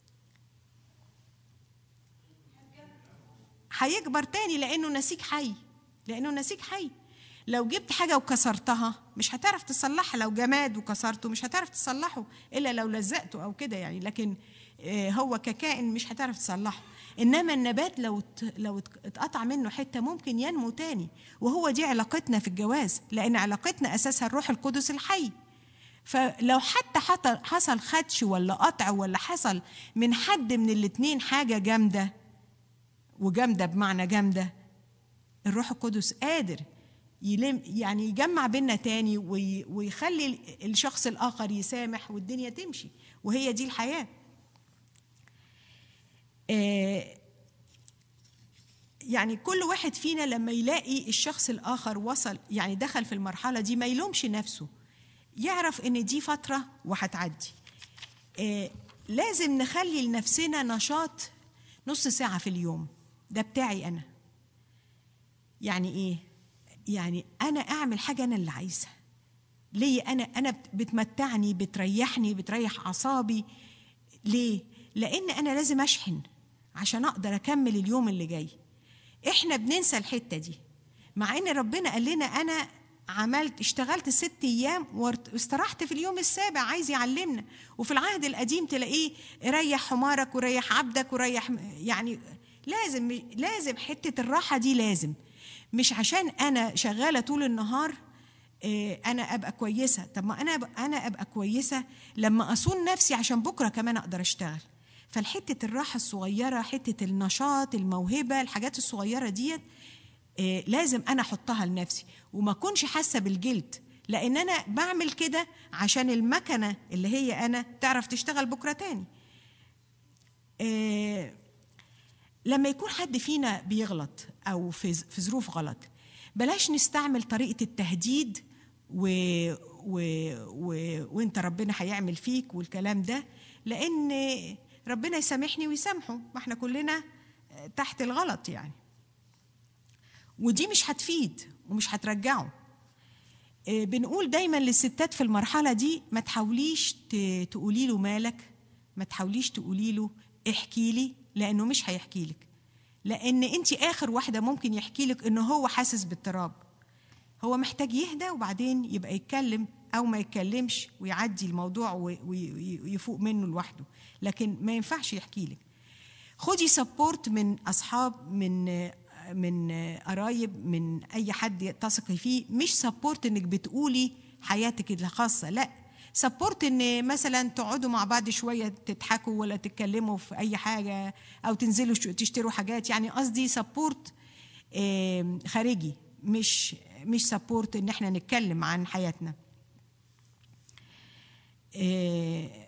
Speaker 2: هيكبر تاني لانه نسيج حي لانه نسيج حي لو جبت حاجه وكسرتها مش هتعرف تصلحها لو جماد وكسرته مش هتعرف تصلحه الا لو لزقته او كده يعني لكن آه، هو ككائن مش هتعرف تصلحه انما النبات لو ات- لو ات- اتقطع منه حته ممكن ينمو تاني وهو دي علاقتنا في الجواز لان علاقتنا اساسها الروح القدس الحي فلو حتى حط- حصل خدش ولا قطع ولا حصل من حد من الاتنين حاجه جامده وجامده بمعنى جامده الروح القدس قادر يلم يعني يجمع بينا تاني وي- ويخلي ال- الشخص الاخر يسامح والدنيا تمشي وهي دي الحياه آه، يعني كل واحد فينا لما يلاقي الشخص الاخر وصل يعني دخل في المرحله دي ما يلومش نفسه يعرف ان دي فتره وهتعدي آه، لازم نخلي لنفسنا نشاط نص ساعه في اليوم ده بتاعي انا يعني ايه يعني انا اعمل حاجه انا اللي عايزها ليه انا انا بت- بتمتعني بتريحني بتريح اعصابي ليه لان انا لازم اشحن عشان اقدر اكمل اليوم اللي جاي احنا بننسى الحته دي مع ان ربنا قال لنا انا عملت اشتغلت ست ايام وارت- واسترحت في اليوم السابع عايز يعلمنا وفي العهد القديم تلاقيه ريح حمارك وريح عبدك وريح يعني لازم لازم حته الراحه دي لازم مش عشان انا شغاله طول النهار آه، انا ابقى كويسه طب ما انا أبقى انا ابقى كويسه لما اصون نفسي عشان بكره كمان اقدر اشتغل فالحته الراحه الصغيره حته النشاط الموهبه الحاجات الصغيره ديت آه، لازم انا احطها لنفسي وما اكونش حاسه بالجلد لان انا بعمل كده عشان المكنه اللي هي انا تعرف تشتغل بكره تاني آه، لما يكون حد فينا بيغلط او في في ظروف غلط بلاش نستعمل طريقه التهديد و... و... و... وانت ربنا هيعمل فيك والكلام ده لان ربنا يسامحني ويسامحه ما احنا كلنا تحت الغلط يعني ودي مش هتفيد ومش هترجعه آه، بنقول دايما للستات في المرحله دي ما تحاوليش ت- تقولي له مالك ما تحاوليش تقولي له احكي لي لانه مش هيحكي لك لان انت اخر واحده ممكن يحكي لك انه هو حاسس باضطراب هو محتاج يهدى وبعدين يبقى يتكلم او ما يتكلمش ويعدي الموضوع و- وي- ويفوق منه لوحده لكن ما ينفعش يحكي لك خدي سبورت من اصحاب من من قرايب من اي حد تثقي فيه مش سبورت انك بتقولي حياتك الخاصه لا سبورت ان مثلا تقعدوا مع بعض شويه تضحكوا ولا تتكلموا في اي حاجه او تنزلوا شو- تشتروا حاجات يعني قصدي سبورت خارجي مش مش سبورت ان احنا نتكلم عن حياتنا آه،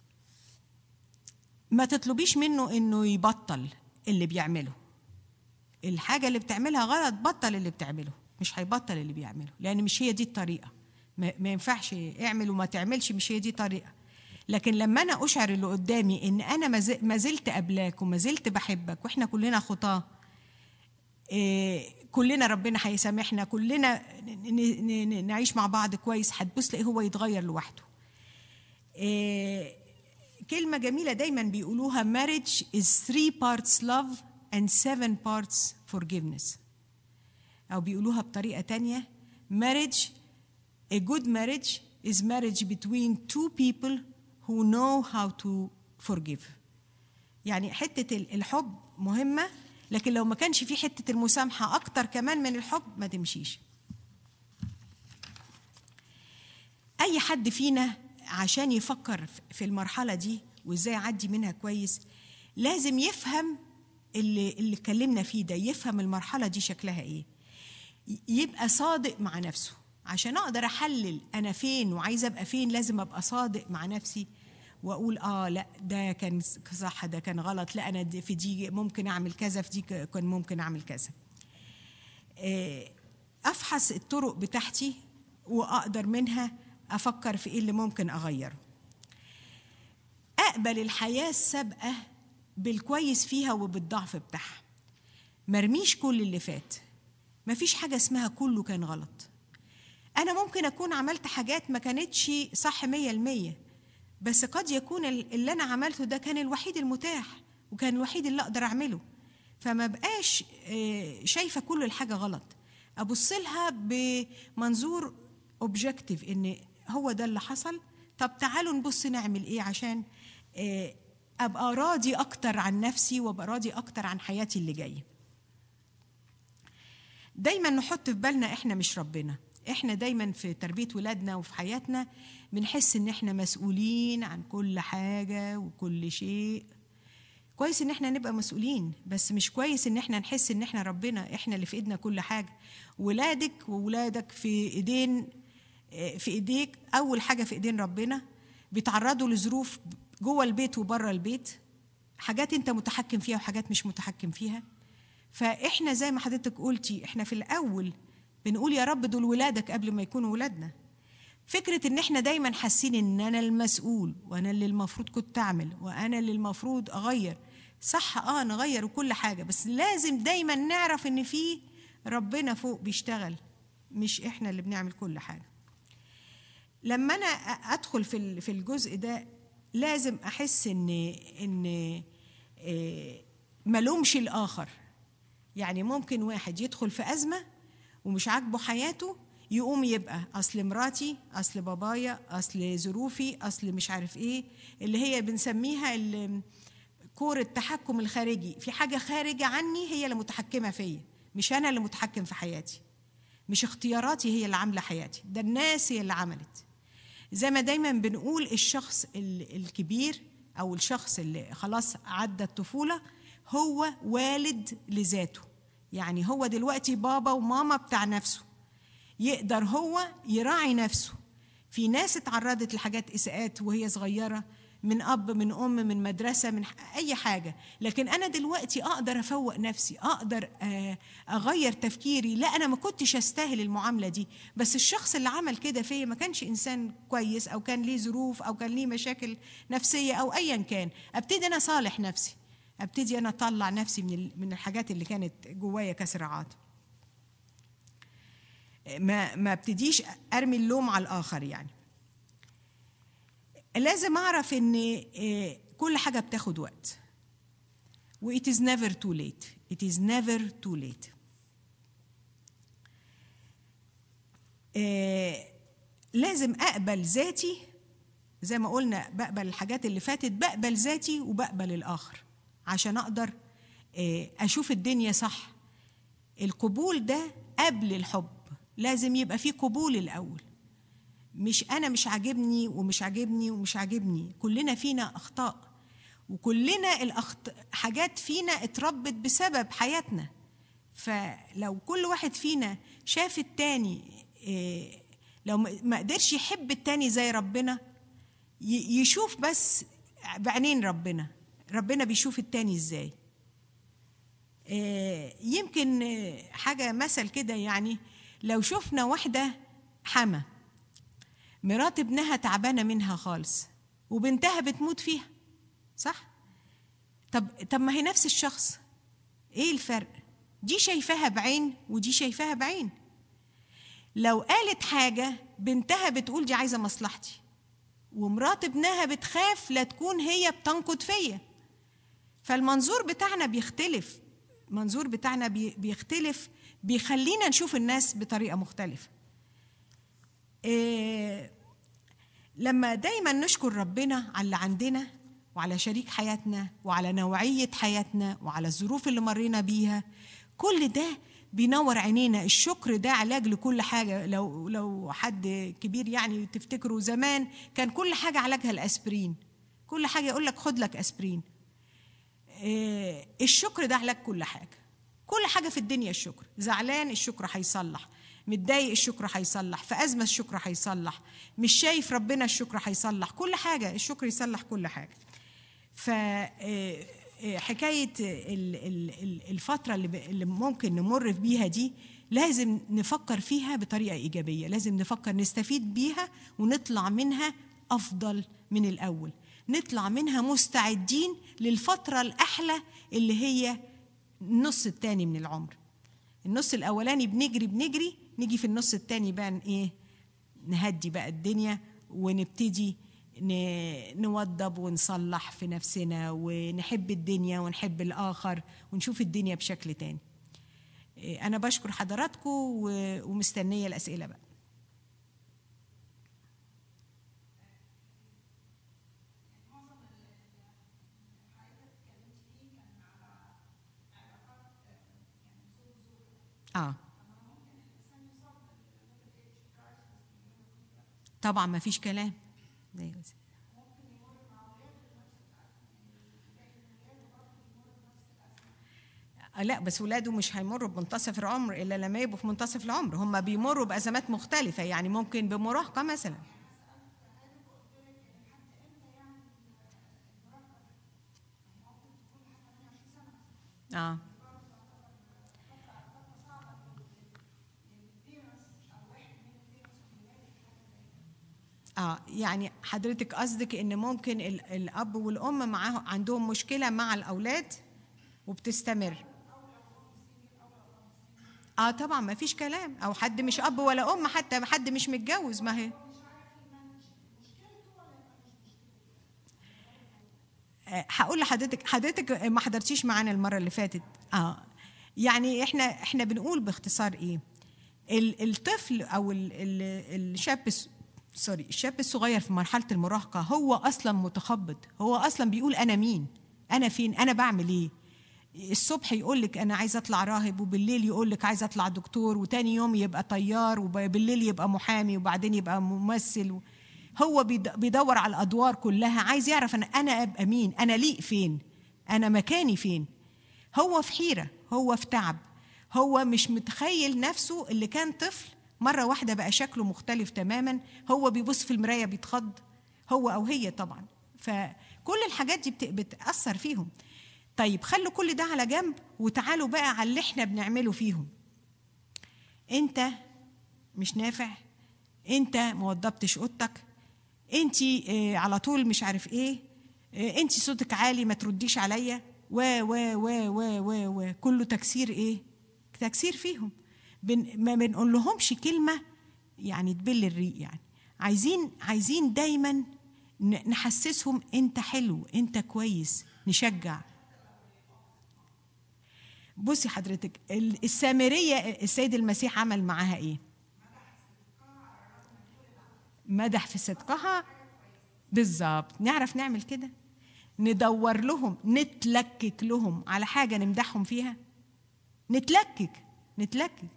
Speaker 2: ما تطلبيش منه انه يبطل اللي بيعمله الحاجة اللي بتعملها غلط بطل اللي بتعمله مش هيبطل اللي بيعمله لأن مش هي دي الطريقة ما ما ينفعش اعمل وما تعملش مش هي دي طريقة لكن لما أنا أشعر اللي قدامي إن أنا ما ز- ما زلت قبلاك وما زلت بحبك وإحنا كلنا خطاة إيه، كلنا ربنا هيسامحنا كلنا ن- ن- ن- نعيش مع بعض كويس هتبص تلاقيه هو يتغير لوحده إيه، كلمة جميلة دايما بيقولوها marriage is three parts love and seven parts forgiveness أو بيقولوها بطريقة تانية marriage a good marriage is marriage between two people who know how to forgive يعني حتة ال- الحب مهمة لكن لو ما كانش في حتة المسامحة أكتر كمان من الحب ما تمشيش أي حد فينا عشان يفكر في المرحلة دي وإزاي يعدي منها كويس لازم يفهم اللي اللي اتكلمنا فيه ده يفهم المرحلة دي شكلها إيه ي- يبقى صادق مع نفسه عشان أقدر أحلل أنا فين وعايزة أبقى فين لازم أبقى صادق مع نفسي واقول اه لا ده كان صح ده كان غلط لا انا دي- في دي ممكن اعمل كذا في دي ك- كان ممكن اعمل كذا آه، افحص الطرق بتاعتي واقدر منها افكر في ايه اللي ممكن اغيره اقبل الحياه السابقه بالكويس فيها وبالضعف بتاعها مرميش كل اللي فات مفيش حاجه اسمها كله كان غلط انا ممكن اكون عملت حاجات ما كانتش صح مية المية بس قد يكون ال- اللي انا عملته ده كان الوحيد المتاح وكان الوحيد اللي اقدر اعمله فما بقاش آه، شايفه كل الحاجه غلط ابص لها بمنظور اوبجكتيف ان هو ده اللي حصل طب تعالوا نبص نعمل ايه عشان آه، ابقى راضي اكتر عن نفسي وابقى راضي اكتر عن حياتي اللي جايه دايما نحط في بالنا احنا مش ربنا احنا دايما في تربيه ولادنا وفي حياتنا بنحس ان احنا مسؤولين عن كل حاجه وكل شيء كويس ان احنا نبقى مسؤولين بس مش كويس ان احنا نحس ان احنا ربنا احنا اللي في ايدنا كل حاجه ولادك وولادك في ايدين في ايديك اول حاجه في ايدين ربنا بيتعرضوا لظروف جوه البيت وبره البيت حاجات انت متحكم فيها وحاجات مش متحكم فيها فاحنا زي ما حضرتك قلتي احنا في الاول بنقول يا رب دول ولادك قبل ما يكونوا ولادنا فكرة ان احنا دايما حاسين ان انا المسؤول وانا اللي المفروض كنت اعمل وانا اللي المفروض اغير صح اه نغير وكل حاجة بس لازم دايما نعرف ان في ربنا فوق بيشتغل مش احنا اللي بنعمل كل حاجة لما انا ادخل في ال- في الجزء ده لازم احس ان ان إيه، ملومش الاخر يعني ممكن واحد يدخل في ازمه ومش عاجبه حياته يقوم يبقى اصل مراتي اصل بابايا اصل ظروفي اصل مش عارف ايه اللي هي بنسميها ال- كور التحكم الخارجي في حاجه خارجه عني هي اللي متحكمه فيا مش انا اللي متحكم في حياتي مش اختياراتي هي اللي عامله حياتي ده الناس هي اللي عملت زي ما دايما بنقول الشخص ال- الكبير او الشخص اللي خلاص عدى الطفوله هو والد لذاته يعني هو دلوقتي بابا وماما بتاع نفسه يقدر هو يراعي نفسه في ناس اتعرضت لحاجات اساءات وهي صغيره من اب من ام من مدرسه من ح- اي حاجه لكن انا دلوقتي اقدر افوق نفسي اقدر آه، اغير تفكيري لا انا ما كنتش استاهل المعامله دي بس الشخص اللي عمل كده فيا ما كانش انسان كويس او كان ليه ظروف او كان ليه مشاكل نفسيه او ايا كان ابتدي انا صالح نفسي ابتدي انا اطلع نفسي من ال- من الحاجات اللي كانت جوايا كصراعات ما ما ابتديش ارمي اللوم على الاخر يعني لازم اعرف ان آه، كل حاجه بتاخد وقت و it is never too late it is never too late آه، لازم اقبل ذاتي زي ما قلنا بقبل الحاجات اللي فاتت بقبل ذاتي وبقبل الاخر عشان اقدر آه، اشوف الدنيا صح القبول ده قبل الحب لازم يبقى فيه قبول الاول مش انا مش عاجبني ومش عاجبني ومش عاجبني كلنا فينا اخطاء وكلنا الأخط... حاجات فينا اتربت بسبب حياتنا فلو كل واحد فينا شاف التاني إيه، لو ما ما قدرش يحب التاني زي ربنا ي- يشوف بس بعينين ربنا ربنا بيشوف التاني ازاي آه، يمكن آه، حاجة مثل كده يعني لو شفنا واحدة حما مرات ابنها تعبانة منها خالص وبنتها بتموت فيها صح؟ طب طب ما هي نفس الشخص ايه الفرق؟ دي شايفاها بعين ودي شايفاها بعين لو قالت حاجة بنتها بتقول دي عايزة مصلحتي ومرات ابنها بتخاف لا تكون هي بتنقد فيا فالمنظور بتاعنا بيختلف منظور بتاعنا بي- بيختلف بيخلينا نشوف الناس بطريقة مختلفة إيه لما دايما نشكر ربنا على اللي عندنا وعلى شريك حياتنا وعلى نوعية حياتنا وعلى الظروف اللي مرينا بيها كل ده بينور عينينا الشكر ده علاج لكل حاجة لو لو حد كبير يعني تفتكروا زمان كان كل حاجة علاجها الأسبرين كل حاجة يقول لك خد لك أسبرين آه، الشكر ده علاج كل حاجة كل حاجة في الدنيا الشكر زعلان الشكر هيصلح متضايق الشكر هيصلح في أزمة الشكر هيصلح مش شايف ربنا الشكر هيصلح كل حاجة الشكر يصلح كل حاجة ف آه، آه، حكاية ال- ال- ال- الفترة اللي ب- اللي ممكن نمر بيها دي لازم نفكر فيها بطريقة إيجابية لازم نفكر نستفيد بيها ونطلع منها أفضل من الأول نطلع منها مستعدين للفترة الأحلى اللي هي النص التاني من العمر النص الأولاني بنجري بنجري نيجي في النص التاني بقى إيه نهدي بقى الدنيا ونبتدي ن- نوضب ونصلح في نفسنا ونحب الدنيا ونحب الآخر ونشوف الدنيا بشكل تاني إيه، أنا بشكر حضراتكم و- ومستنية الأسئلة بقى اه طبعا ما فيش كلام أيوة. آه، لا بس ولاده مش هيمروا بمنتصف العمر الا لما يبقوا في منتصف العمر هم بيمروا بازمات مختلفه يعني ممكن بمراهقه مثلا اه اه يعني حضرتك قصدك ان ممكن ال- الاب والام معاه عندهم مشكله مع الاولاد وبتستمر اه طبعا ما فيش كلام او حد مش اب ولا ام حتى حد مش متجوز ما هي آه، هقول لحضرتك حضرتك ما حضرتيش معانا المره اللي فاتت اه يعني احنا احنا بنقول باختصار ايه ال- الطفل او ال- ال- الشاب الس- سوري الشاب الصغير في مرحله المراهقه هو اصلا متخبط هو اصلا بيقول انا مين انا فين انا بعمل ايه الصبح يقول لك انا عايز اطلع راهب وبالليل يقول لك عايز اطلع دكتور وتاني يوم يبقى طيار وبالليل يبقى محامي وبعدين يبقى ممثل هو بيد- بيدور على الادوار كلها عايز يعرف انا انا ابقى مين انا ليق فين انا مكاني فين هو في حيره هو في تعب هو مش متخيل نفسه اللي كان طفل مره واحده بقى شكله مختلف تماما هو بيبص في المرايه بيتخض هو او هي طبعا فكل الحاجات دي بت- بتاثر فيهم طيب خلوا كل ده على جنب وتعالوا بقى على اللي احنا بنعمله فيهم انت مش نافع انت موضبتش اوضتك انت اه على طول مش عارف ايه اه انت صوتك عالي ما ترديش عليا و و و و و و كله تكسير ايه تكسير فيهم بن ما بنقول لهمش كلمه يعني تبل الريق يعني عايزين عايزين دايما ن- نحسسهم انت حلو انت كويس نشجع بصي حضرتك ال- السامريه السيد المسيح عمل معاها ايه مدح في صدقها بالظبط نعرف نعمل كده ندور لهم نتلكك لهم على حاجه نمدحهم فيها نتلكك نتلكك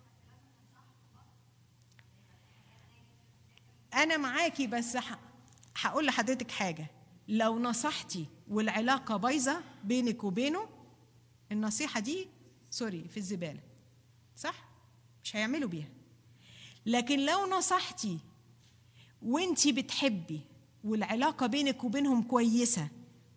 Speaker 2: انا معاكي بس ح- هقول لحضرتك حاجه لو نصحتي والعلاقه بايظه بينك وبينه النصيحه دي سوري في الزباله صح مش هيعملوا بيها لكن لو نصحتي وانتي بتحبي والعلاقه بينك وبينهم كويسه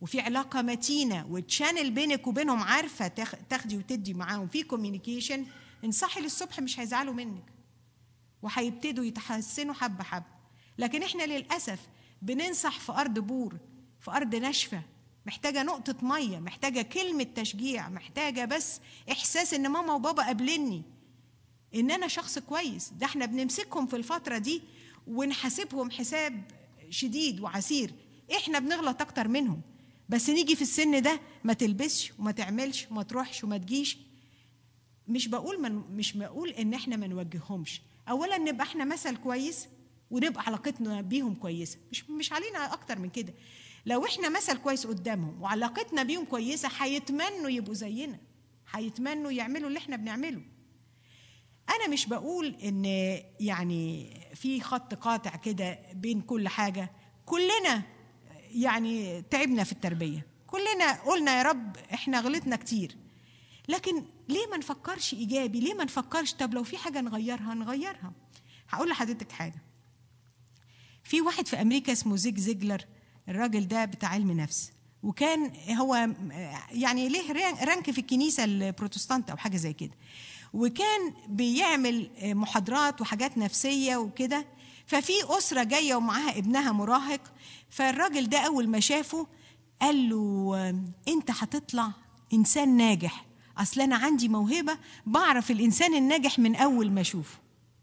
Speaker 2: وفي علاقه متينه وتشانل بينك وبينهم عارفه تاخ- تاخدي وتدي معاهم في كوميونيكيشن انصحي للصبح مش هيزعلوا منك وهيبتدوا يتحسنوا حبه حبه لكن احنا للاسف بننصح في ارض بور في ارض ناشفه محتاجه نقطه ميه محتاجه كلمه تشجيع محتاجه بس احساس ان ماما وبابا قابلني ان انا شخص كويس ده احنا بنمسكهم في الفتره دي ونحاسبهم حساب شديد وعسير احنا بنغلط اكتر منهم بس نيجي في السن ده ما تلبسش وما تعملش وما تروحش وما تجيش مش بقول من مش بقول ان احنا ما نوجههمش اولا نبقى احنا مثل كويس ونبقى علاقتنا بيهم كويسه مش مش علينا اكتر من كده لو احنا مثل كويس قدامهم وعلاقتنا بيهم كويسه هيتمنوا يبقوا زينا هيتمنوا يعملوا اللي احنا بنعمله انا مش بقول ان يعني في خط قاطع كده بين كل حاجه كلنا يعني تعبنا في التربيه كلنا قلنا يا رب احنا غلطنا كتير لكن ليه ما نفكرش ايجابي ليه ما نفكرش طب لو في حاجه نغيرها نغيرها هقول لحضرتك حاجه في واحد في امريكا اسمه زيج زيجلر الراجل ده بتاع علم نفس وكان هو يعني ليه رانك في الكنيسه البروتستانت او حاجه زي كده وكان بيعمل محاضرات وحاجات نفسيه وكده ففي اسره جايه ومعاها ابنها مراهق فالراجل ده اول ما شافه قال له انت هتطلع انسان ناجح اصل انا عندي موهبه بعرف الانسان الناجح من اول ما اشوفه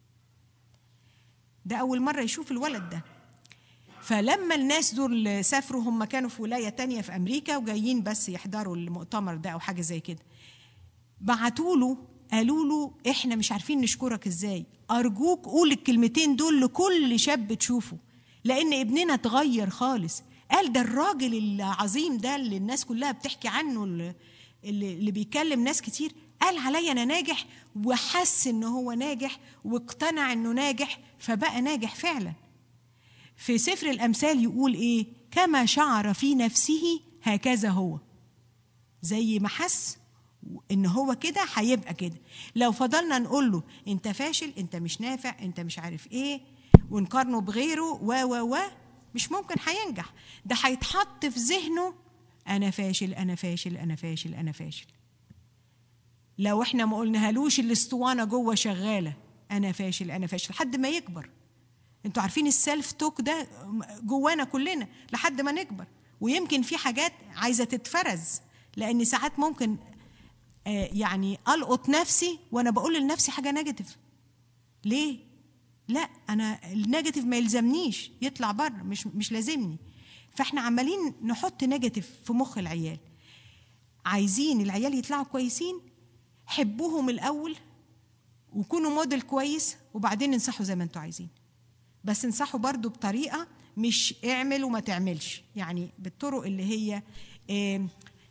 Speaker 2: ده اول مره يشوف الولد ده فلما الناس دول سافروا هم كانوا في ولايه تانية في امريكا وجايين بس يحضروا المؤتمر ده او حاجه زي كده بعتوا له قالوا له احنا مش عارفين نشكرك ازاي ارجوك قول الكلمتين دول لكل شاب تشوفه لان ابننا اتغير خالص قال ده الراجل العظيم ده اللي الناس كلها بتحكي عنه اللي, اللي بيكلم ناس كتير قال عليا انا ناجح وحس ان هو ناجح واقتنع انه ناجح فبقى ناجح فعلا في سفر الامثال يقول ايه كما شعر في نفسه هكذا هو زي ما حس ان هو كده هيبقى كده لو فضلنا نقول له انت فاشل انت مش نافع انت مش عارف ايه ونقارنه بغيره و و و مش ممكن هينجح ده هيتحط في ذهنه انا فاشل انا فاشل انا فاشل انا فاشل لو احنا ما قلناهالوش الاسطوانه جوه شغاله انا فاشل انا فاشل لحد ما يكبر انتوا عارفين السيلف توك ده جوانا كلنا لحد ما نكبر ويمكن في حاجات عايزه تتفرز لان ساعات ممكن يعني القط نفسي وانا بقول لنفسي حاجه نيجاتيف ليه لا انا النيجاتيف ما يلزمنيش يطلع بره مش مش لازمني فاحنا عمالين نحط نيجاتيف في مخ العيال عايزين العيال يطلعوا كويسين حبوهم الاول وكونوا موديل كويس وبعدين انصحوا زي ما انتوا عايزين بس انصحوا برضو بطريقه مش اعمل وما تعملش يعني بالطرق اللي هي إيه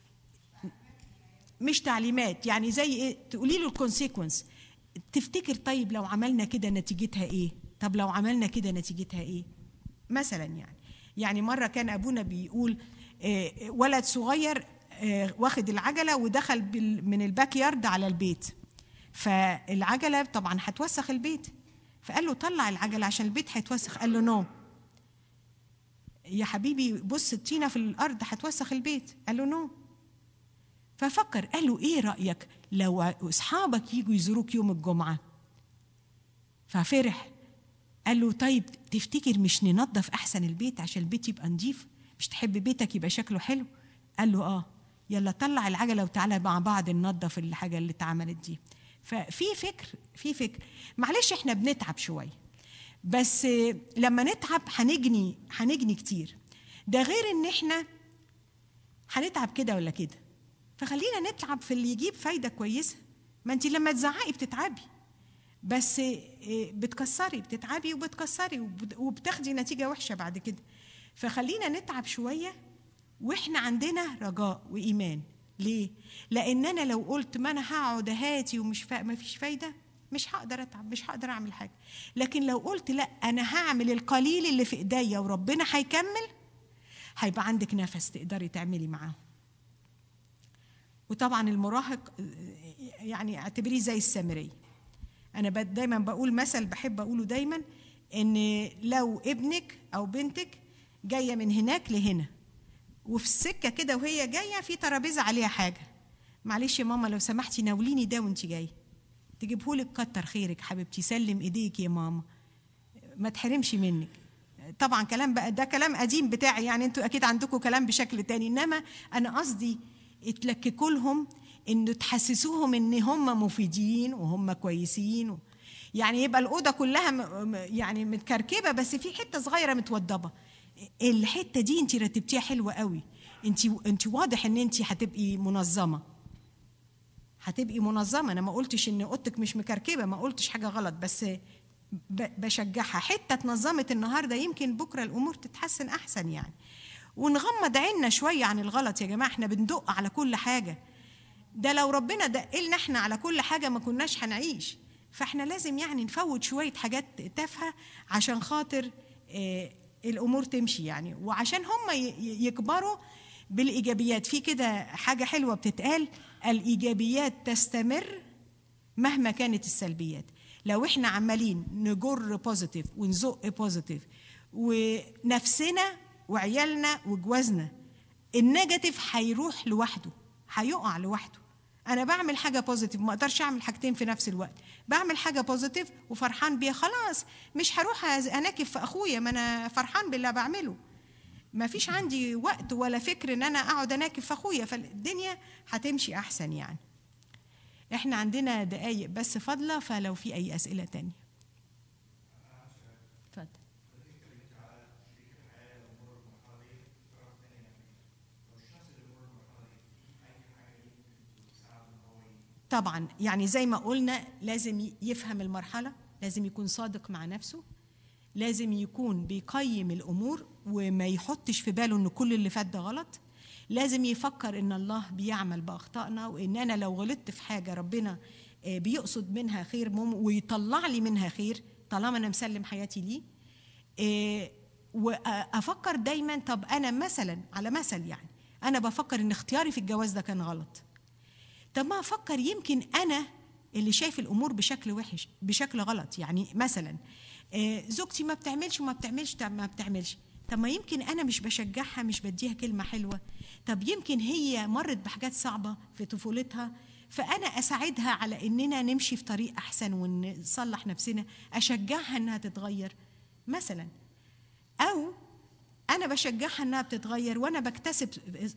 Speaker 2: مش تعليمات يعني زي ايه تقولي له الكونسيكونس تفتكر طيب لو عملنا كده نتيجتها ايه طب لو عملنا كده نتيجتها ايه مثلا يعني يعني مره كان ابونا بيقول إيه ولد صغير إيه واخد العجله ودخل من الباك يارد على البيت فالعجله طبعا هتوسخ البيت فقال له طلع العجله عشان البيت هيتوسخ قال له نو يا حبيبي بص الطينه في الارض هتوسخ البيت قال له نو ففكر قال له ايه رايك لو اصحابك يجوا يزوروك يوم الجمعه ففرح قال له طيب تفتكر مش ننظف احسن البيت عشان البيت يبقى نظيف مش تحب بيتك يبقى شكله حلو قال له اه يلا طلع العجله وتعالى مع بعض ننظف الحاجه اللي اتعملت دي ففي فكر في فكر معلش احنا بنتعب شويه بس لما نتعب هنجني هنجني كتير ده غير ان احنا هنتعب كده ولا كده فخلينا نتعب في اللي يجيب فايدة كويسة ما انت لما تزعقي بتتعبي بس بتكسري بتتعبي وبتكسري وبتاخدي نتيجة وحشة بعد كده فخلينا نتعب شوية واحنا عندنا رجاء وإيمان ليه؟ لأن أنا لو قلت ما أنا هقعد هاتي ومش فا... ما فيش فايدة مش هقدر أتعب مش هقدر أعمل حاجة لكن لو قلت لا أنا هعمل القليل اللي في إيديا وربنا هيكمل هيبقى عندك نفس تقدري تعملي معاه وطبعا المراهق يعني اعتبريه زي السامري انا دايما بقول مثل بحب اقوله دايما ان لو ابنك او بنتك جايه من هناك لهنا وفي السكه كده وهي جايه في ترابيزه عليها حاجه معلش يا ماما لو سمحتي ناوليني ده وانت جايه تجيبهولك كتر خيرك حبيبتي سلم ايديك يا ماما ما تحرمش منك طبعا كلام بقى ده كلام قديم بتاعي يعني انتوا اكيد عندكم كلام بشكل تاني انما انا قصدي اتلككوا لهم انه تحسسوهم ان هم مفيدين وهم كويسين و... يعني يبقى الاوضه كلها م... م- يعني متكركبه بس في حته صغيره متوضبه الحته دي انت رتبتيها حلوه قوي انت انت واضح ان انت هتبقي منظمه هتبقي منظمه انا ما قلتش ان اوضتك مش مكركبه ما قلتش حاجه غلط بس ب- بشجعها حته اتنظمت النهارده يمكن بكره الامور تتحسن احسن يعني ونغمض عيننا شويه عن الغلط يا جماعه احنا بندق على كل حاجه ده لو ربنا دقلنا احنا على كل حاجه ما كناش هنعيش فاحنا لازم يعني نفوت شويه حاجات تافهه عشان خاطر آه، الامور تمشي يعني وعشان هم ي- ي- يكبروا بالايجابيات في كده حاجه حلوه بتتقال الايجابيات تستمر مهما كانت السلبيات لو احنا عمالين نجر بوزيتيف ونزق بوزيتيف ونفسنا وعيالنا وجوازنا النيجاتيف هيروح لوحده هيقع لوحده انا بعمل حاجه بوزيتيف ما اقدرش اعمل حاجتين في نفس الوقت بعمل حاجه بوزيتيف وفرحان بيها خلاص مش هروح أز- اناكف في اخويا ما انا فرحان باللي بعمله ما فيش عندي وقت ولا فكر ان انا اقعد اناكف في اخويا فالدنيا هتمشي احسن يعني احنا عندنا دقايق بس فاضله فلو في اي اسئله تانية اتفضل طبعا يعني زي ما قلنا لازم ي- يفهم المرحله لازم يكون صادق مع نفسه لازم يكون بيقيم الامور وما يحطش في باله ان كل اللي فات ده غلط لازم يفكر ان الله بيعمل باخطائنا وان انا لو غلطت في حاجه ربنا آه، بيقصد منها خير مم ويطلع لي منها خير طالما انا مسلم حياتي ليه آه، وافكر دايما طب انا مثلا على مثل يعني انا بفكر ان اختياري في الجواز ده كان غلط طب ما افكر يمكن انا اللي شايف الامور بشكل وحش بشكل غلط يعني مثلا آه، زوجتي ما بتعملش وما بتعملش طب ما بتعملش طب ما يمكن انا مش بشجعها مش بديها كلمه حلوه طب يمكن هي مرت بحاجات صعبه في طفولتها فانا اساعدها على اننا نمشي في طريق احسن ونصلح نفسنا اشجعها انها تتغير مثلا او انا بشجعها انها بتتغير وانا بكتسب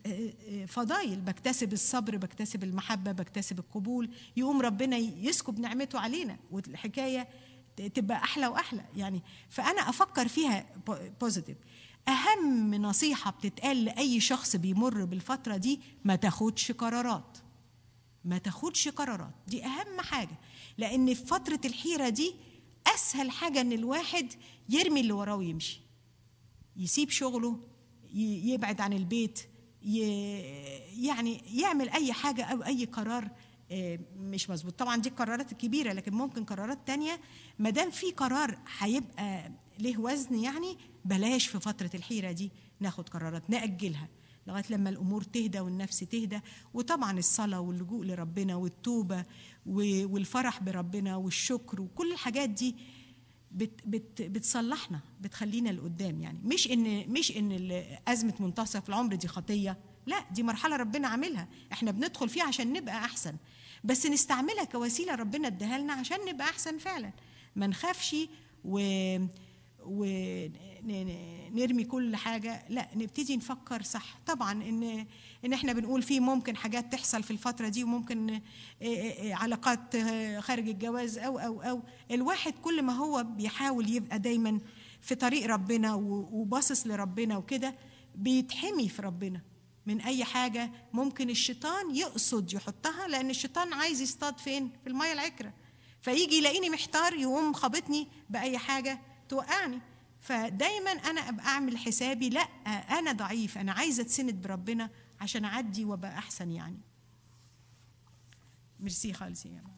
Speaker 2: فضايل بكتسب الصبر بكتسب المحبه بكتسب القبول يقوم ربنا يسكب نعمته علينا والحكايه تبقى احلى واحلى يعني فانا افكر فيها بوزيتيف اهم نصيحه بتتقال لاي شخص بيمر بالفتره دي ما تاخدش قرارات ما تاخدش قرارات دي اهم حاجه لان في فتره الحيره دي اسهل حاجه ان الواحد يرمي اللي وراه ويمشي يسيب شغله ي- يبعد عن البيت ي- يعني يعمل اي حاجه او اي قرار آه، مش مظبوط طبعا دي القرارات الكبيره لكن ممكن قرارات تانية ما دام في قرار هيبقى له وزن يعني بلاش في فتره الحيره دي ناخد قرارات ناجلها لغايه لما الامور تهدى والنفس تهدى وطبعا الصلاه واللجوء لربنا والتوبه و- والفرح بربنا والشكر وكل الحاجات دي بت بت بتصلحنا بتخلينا لقدام يعني مش ان مش ان ال- ازمه منتصف العمر دي خطيه لا دي مرحله ربنا عاملها احنا بندخل فيها عشان نبقى احسن بس نستعملها كوسيله ربنا اداها لنا عشان نبقى احسن فعلا ما نخافش و ونرمي كل حاجه لا نبتدي نفكر صح طبعا ان ان احنا بنقول في ممكن حاجات تحصل في الفتره دي وممكن آه، آه، علاقات آه، خارج الجواز او او او الواحد كل ما هو بيحاول يبقى دايما في طريق ربنا و- وباصص لربنا وكده بيتحمي في ربنا من اي حاجه ممكن الشيطان يقصد يحطها لان الشيطان عايز يصطاد فين في الميه العكره فيجي يلاقيني محتار يقوم خابطني باي حاجه توقعني فدايما انا ابقى اعمل حسابي لا انا ضعيف انا عايزه اتسند بربنا عشان اعدي وابقى احسن يعني ميرسي خالص يا جماعه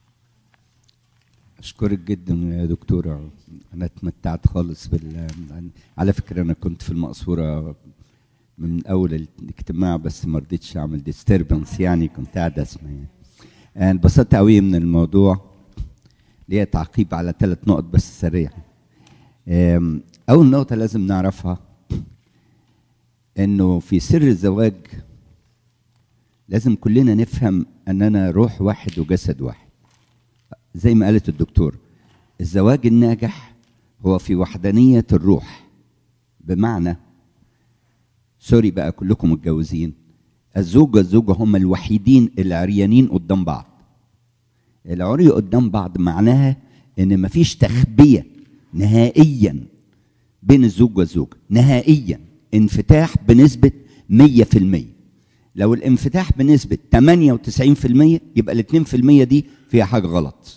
Speaker 3: أشكرك جدا يا دكتورة أنا اتمتعت خالص بال على فكرة أنا كنت في المقصورة من أول الاجتماع بس ما رضيتش أعمل ديستربنس يعني كنت قاعد أسمع يعني أنا انبسطت قوي من الموضوع ليا تعقيب على ثلاث نقط بس سريع أم، أول نقطة لازم نعرفها انه في سر الزواج لازم كلنا نفهم اننا روح واحد وجسد واحد زي ما قالت الدكتور الزواج الناجح هو في وحدانية الروح بمعنى سوري بقى كلكم متجوزين الزوج والزوجة هم الوحيدين العريانين قدام بعض العري قدام بعض معناها ان مفيش تخبية نهائيا بين الزوج والزوجة نهائيا انفتاح بنسبة 100% لو الانفتاح بنسبة 98% يبقى ال 2% دي فيها حاجة غلط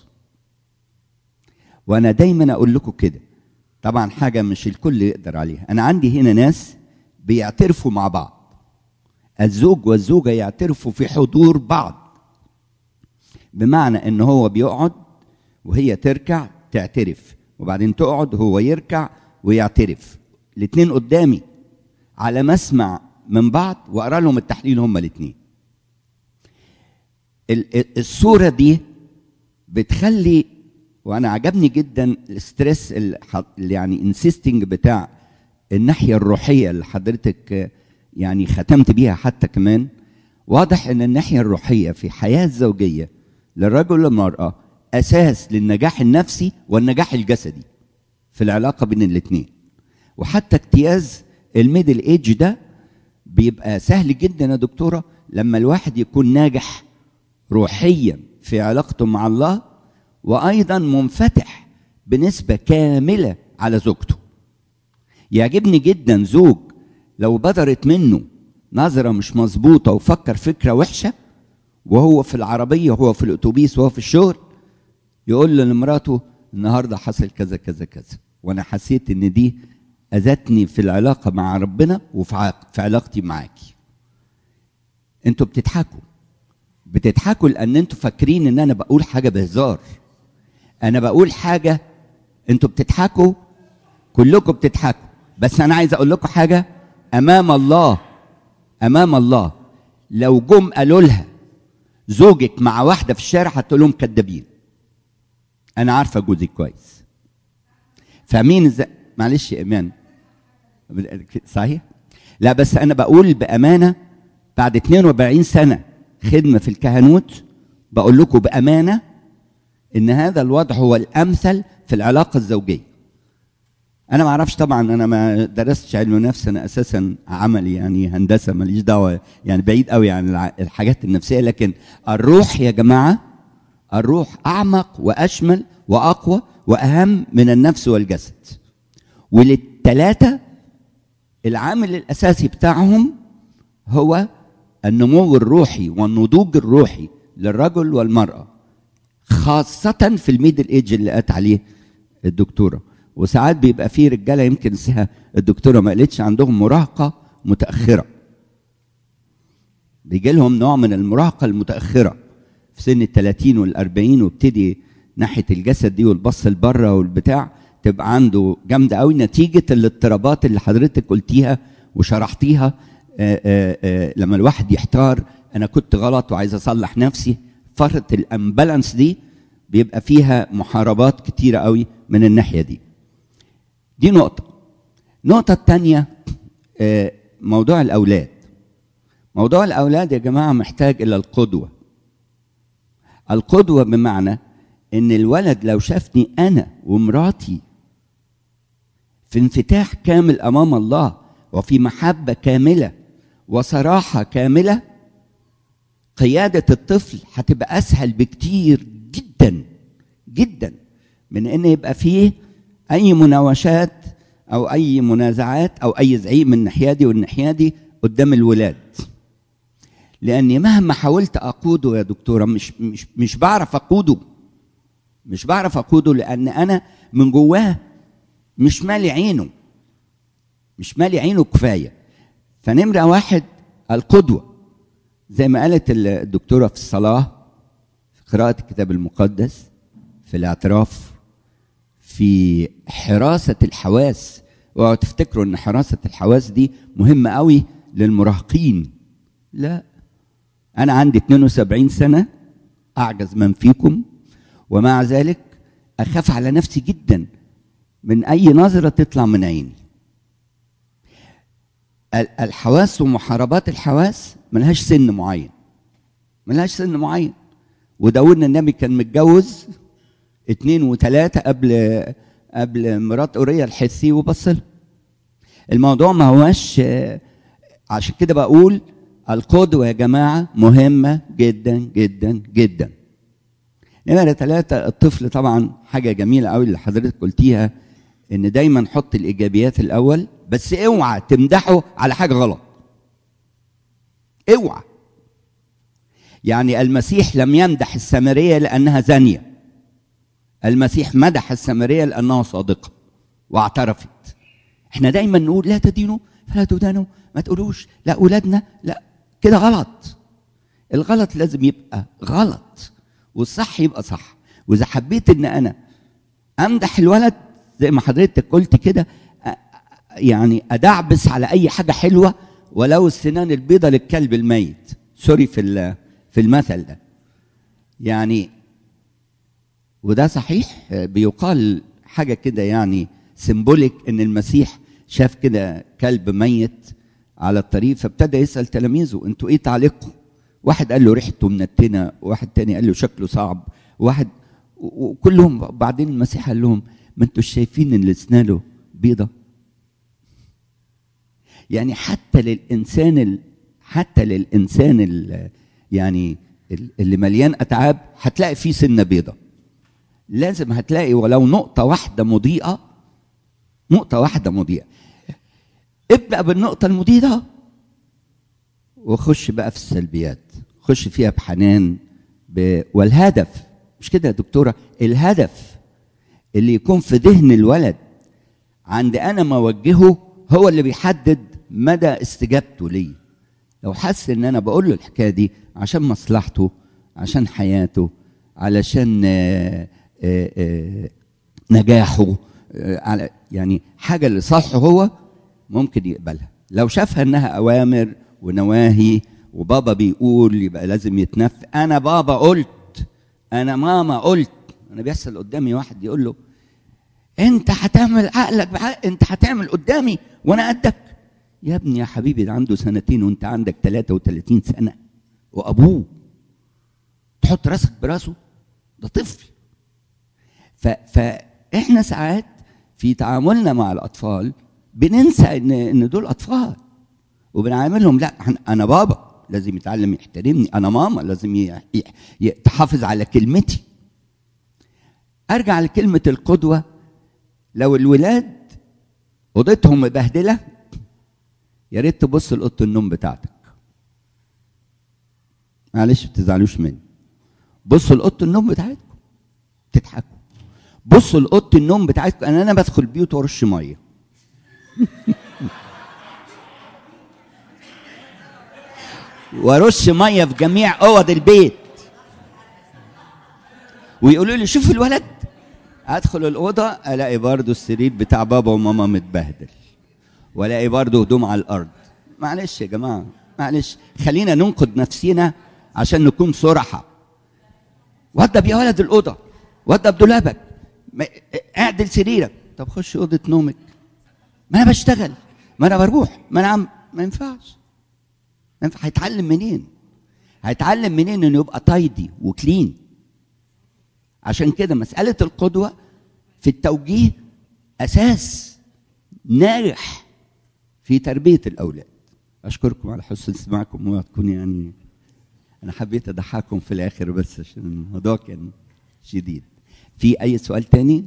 Speaker 3: وانا دايما اقول لكم كده طبعا حاجة مش الكل يقدر عليها انا عندي هنا ناس بيعترفوا مع بعض الزوج والزوجة يعترفوا في حضور بعض بمعنى ان هو بيقعد وهي تركع تعترف وبعدين تقعد هو يركع ويعترف الاتنين قدامي على ما اسمع من بعض واقرا لهم التحليل هما الاتنين الصورة دي بتخلي وانا عجبني جدا الاسترس اللي يعني انسيستنج بتاع الناحية الروحية اللي حضرتك يعني ختمت بيها حتى كمان واضح ان الناحية الروحية في حياة الزوجية للرجل والمرأة اساس للنجاح النفسي والنجاح الجسدي في العلاقة بين الاثنين وحتى اجتياز الميدل ايج ده بيبقى سهل جدا يا دكتورة لما الواحد يكون ناجح روحيا في علاقته مع الله وايضا منفتح بنسبة كاملة على زوجته يعجبني جدا زوج لو بدرت منه نظرة مش مظبوطة وفكر فكرة وحشة وهو في العربية وهو في الأتوبيس وهو في الشغل يقول لمراته النهاردة حصل كذا كذا كذا وأنا حسيت إن دي أذتني في العلاقة مع ربنا وفي في علاقتي معاكي انتوا بتضحكوا بتضحكوا لأن انتوا فاكرين إن أنا بقول حاجة بهزار أنا بقول حاجة انتوا بتضحكوا كلكم بتضحكوا بس أنا عايز أقول لكم حاجة امام الله امام الله لو جم قالوا لها زوجك مع واحده في الشارع هتقول لهم كدابين انا عارفه جوزك كويس فاهمين ازاي معلش يا ايمان صحيح لا بس انا بقول بامانه بعد 42 سنه خدمه في الكهنوت بقول لكم بامانه ان هذا الوضع هو الامثل في العلاقه الزوجيه انا ما اعرفش طبعا انا ما درستش علم نفس انا اساسا عملي يعني هندسه ماليش دعوه يعني بعيد قوي عن الحاجات النفسيه لكن الروح يا جماعه الروح اعمق واشمل واقوى واهم من النفس والجسد وللثلاثه العامل الاساسي بتاعهم هو النمو الروحي والنضوج الروحي للرجل والمراه خاصه في الميدل ايج اللي قالت عليه الدكتوره وساعات بيبقى فيه رجاله يمكن سها الدكتوره ما قالتش عندهم مراهقه متاخره بيجي لهم نوع من المراهقه المتاخره في سن ال 30 وال 40 وابتدي ناحيه الجسد دي والبص لبره والبتاع تبقى عنده جامده قوي نتيجه الاضطرابات اللي حضرتك قلتيها وشرحتيها آآ آآ لما الواحد يحتار انا كنت غلط وعايز اصلح نفسي فتره الامبالانس دي بيبقى فيها محاربات كتيره قوي من الناحيه دي دي نقطة النقطة الثانية موضوع الأولاد موضوع الأولاد يا جماعة محتاج إلى القدوة القدوة بمعنى إن الولد لو شافني أنا ومراتي في انفتاح كامل أمام الله وفي محبة كاملة وصراحة كاملة قيادة الطفل هتبقى أسهل بكتير جدا جدا من إن يبقى فيه اي مناوشات او اي منازعات او اي زعيق من الناحيه دي والناحيه دي قدام الولاد لاني مهما حاولت اقوده يا دكتوره مش مش مش بعرف اقوده مش بعرف اقوده لان انا من جواه مش مالي عينه مش مالي عينه كفايه فنمره واحد القدوه زي ما قالت الدكتوره في الصلاه في قراءه الكتاب المقدس في الاعتراف في حراسة الحواس اوعوا تفتكروا ان حراسة الحواس دي مهمة قوي للمراهقين لا انا عندي 72 سنة اعجز من فيكم ومع ذلك اخاف على نفسي جدا من اي نظرة تطلع من عيني الحواس ومحاربات الحواس ملهاش سن معين ملهاش سن معين وداود النبي كان متجوز اتنين وتلاتة قبل قبل مرات أوريا الحثي وبص الموضوع ما هوش عشان كده بقول القدوة يا جماعة مهمة جدا جدا جدا نمرة ثلاثة الطفل طبعا حاجة جميلة قوي اللي حضرتك قلتيها إن دايما حط الإيجابيات الأول بس اوعى تمدحه على حاجة غلط اوعى يعني المسيح لم يمدح السامرية لأنها زانية المسيح مدح السامرية لأنها صادقة واعترفت احنا دايما نقول لا تدينوا فلا تدانوا ما تقولوش لا أولادنا لا كده غلط الغلط لازم يبقى غلط والصح يبقى صح وإذا حبيت إن أنا أمدح الولد زي ما حضرتك قلت كده يعني أدعبس على أي حاجة حلوة ولو السنان البيضة للكلب الميت سوري في في المثل ده يعني وده صحيح بيقال حاجه كده يعني سيمبوليك ان المسيح شاف كده كلب ميت على الطريق فابتدى يسال تلاميذه انتوا ايه تعليقكم؟ واحد قال له ريحته منتنه وواحد تاني قال له شكله صعب وواحد وكلهم بعدين المسيح قال لهم ما انتوا شايفين ان اسنانه بيضه يعني حتى للانسان ال... حتى للانسان ال... يعني اللي مليان اتعاب هتلاقي فيه سنه بيضه لازم هتلاقي ولو نقطة واحدة مضيئة نقطة واحدة مضيئة ابدأ بالنقطة المضيئة وخش بقى في السلبيات خش فيها بحنان ب... والهدف مش كده يا دكتورة الهدف اللي يكون في ذهن الولد عند أنا ما أوجهه هو اللي بيحدد مدى استجابته لي لو حس ان انا بقول له الحكايه دي عشان مصلحته عشان حياته علشان آآ آآ نجاحه على يعني حاجه لصالحه هو ممكن يقبلها لو شافها انها اوامر ونواهي وبابا بيقول يبقى لازم يتنف انا بابا قلت انا ماما قلت انا بيحصل قدامي واحد يقول له انت هتعمل عقلك بعقل انت هتعمل قدامي وانا قدك يا ابني يا حبيبي ده عنده سنتين وانت عندك 33 سنه وابوه تحط راسك براسه ده طفل ف... فاحنا ساعات في تعاملنا مع الاطفال بننسى ان ان دول اطفال وبنعاملهم لا انا بابا لازم يتعلم يحترمني انا ماما لازم ي... ي... تحافظ على كلمتي ارجع لكلمه القدوه لو الولاد اوضتهم مبهدله يا ريت تبص لاوضه النوم بتاعتك معلش ما تزعلوش مني بصوا لاوضه النوم بتاعتكم تضحكوا بصوا لاوضه النوم بتاعتكم انا انا بدخل بيوت وارش ميه وارش ميه في جميع اوض البيت ويقولوا لي شوف الولد ادخل الاوضه الاقي برضو السرير بتاع بابا وماما متبهدل والاقي برضو هدوم على الارض معلش يا جماعه معلش خلينا ننقد نفسينا عشان نكون صرحة وضب يا ولد الأوضة وضب دولابك اعدل سريرك طب خش أوضة نومك ما أنا بشتغل ما أنا بروح ما أنا عم ما ينفعش ما ينفع هيتعلم منين؟ هيتعلم منين إنه يبقى تايدي وكلين عشان كده مسألة القدوة في التوجيه أساس ناجح في تربية الأولاد أشكركم على حسن استماعكم وتكون يعني أنا حبيت أضحككم في الآخر بس عشان الموضوع كان شديد في أي سؤال تاني؟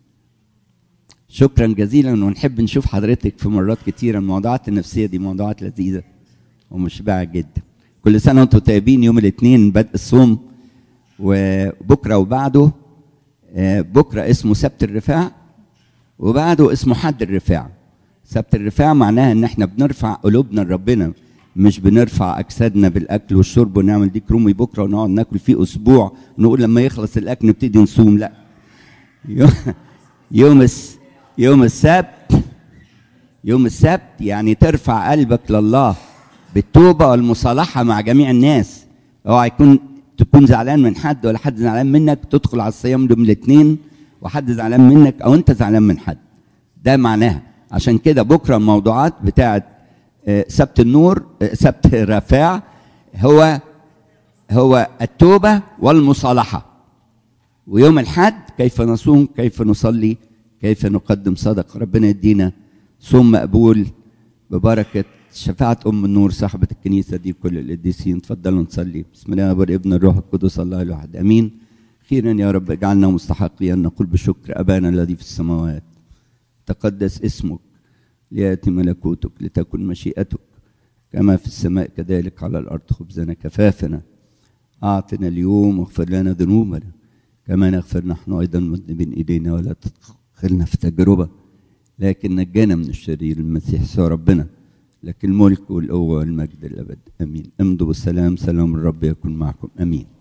Speaker 3: شكرا جزيلا ونحب نشوف حضرتك في مرات كتيرة الموضوعات النفسية دي موضوعات لذيذة ومشبعة جدا كل سنة وانتم طيبين يوم الاثنين بدء الصوم وبكرة وبعده بكرة اسمه سبت الرفاع وبعده اسمه حد الرفاع سبت الرفاع معناها ان احنا بنرفع قلوبنا لربنا مش بنرفع اجسادنا بالاكل والشرب ونعمل ديك رومي بكره ونقعد ناكل فيه اسبوع نقول لما يخلص الاكل نبتدي نصوم لا يوم الس... يوم السبت يوم السبت يعني ترفع قلبك لله بالتوبه والمصالحه مع جميع الناس اوعى يكون تكون زعلان من حد ولا حد زعلان منك تدخل على الصيام يوم الاثنين وحد زعلان منك او انت زعلان من حد ده معناها عشان كده بكره الموضوعات بتاعت آه، سبت النور آه، سبت رفاع هو هو التوبة والمصالحة ويوم الحد كيف نصوم كيف نصلي كيف نقدم صدقة ربنا يدينا صوم مقبول ببركة شفاعة أم النور صاحبة الكنيسة دي كل القديسين تفضلوا نصلي بسم الله والابن ابن الروح القدس الله الواحد أمين خيرا يا رب اجعلنا مستحقين أن نقول بشكر أبانا الذي في السماوات تقدس اسمك ليأتي ملكوتك لتكن مشيئتك كما في السماء كذلك على الأرض خبزنا كفافنا أعطنا اليوم واغفر لنا ذنوبنا كما نغفر نحن أيضا مذنبين إلينا ولا تدخلنا في تجربة لكن نجانا من الشرير المسيح يسوع ربنا لك الملك والقوة والمجد الأبد أمين امضوا بالسلام سلام الرب يكون معكم أمين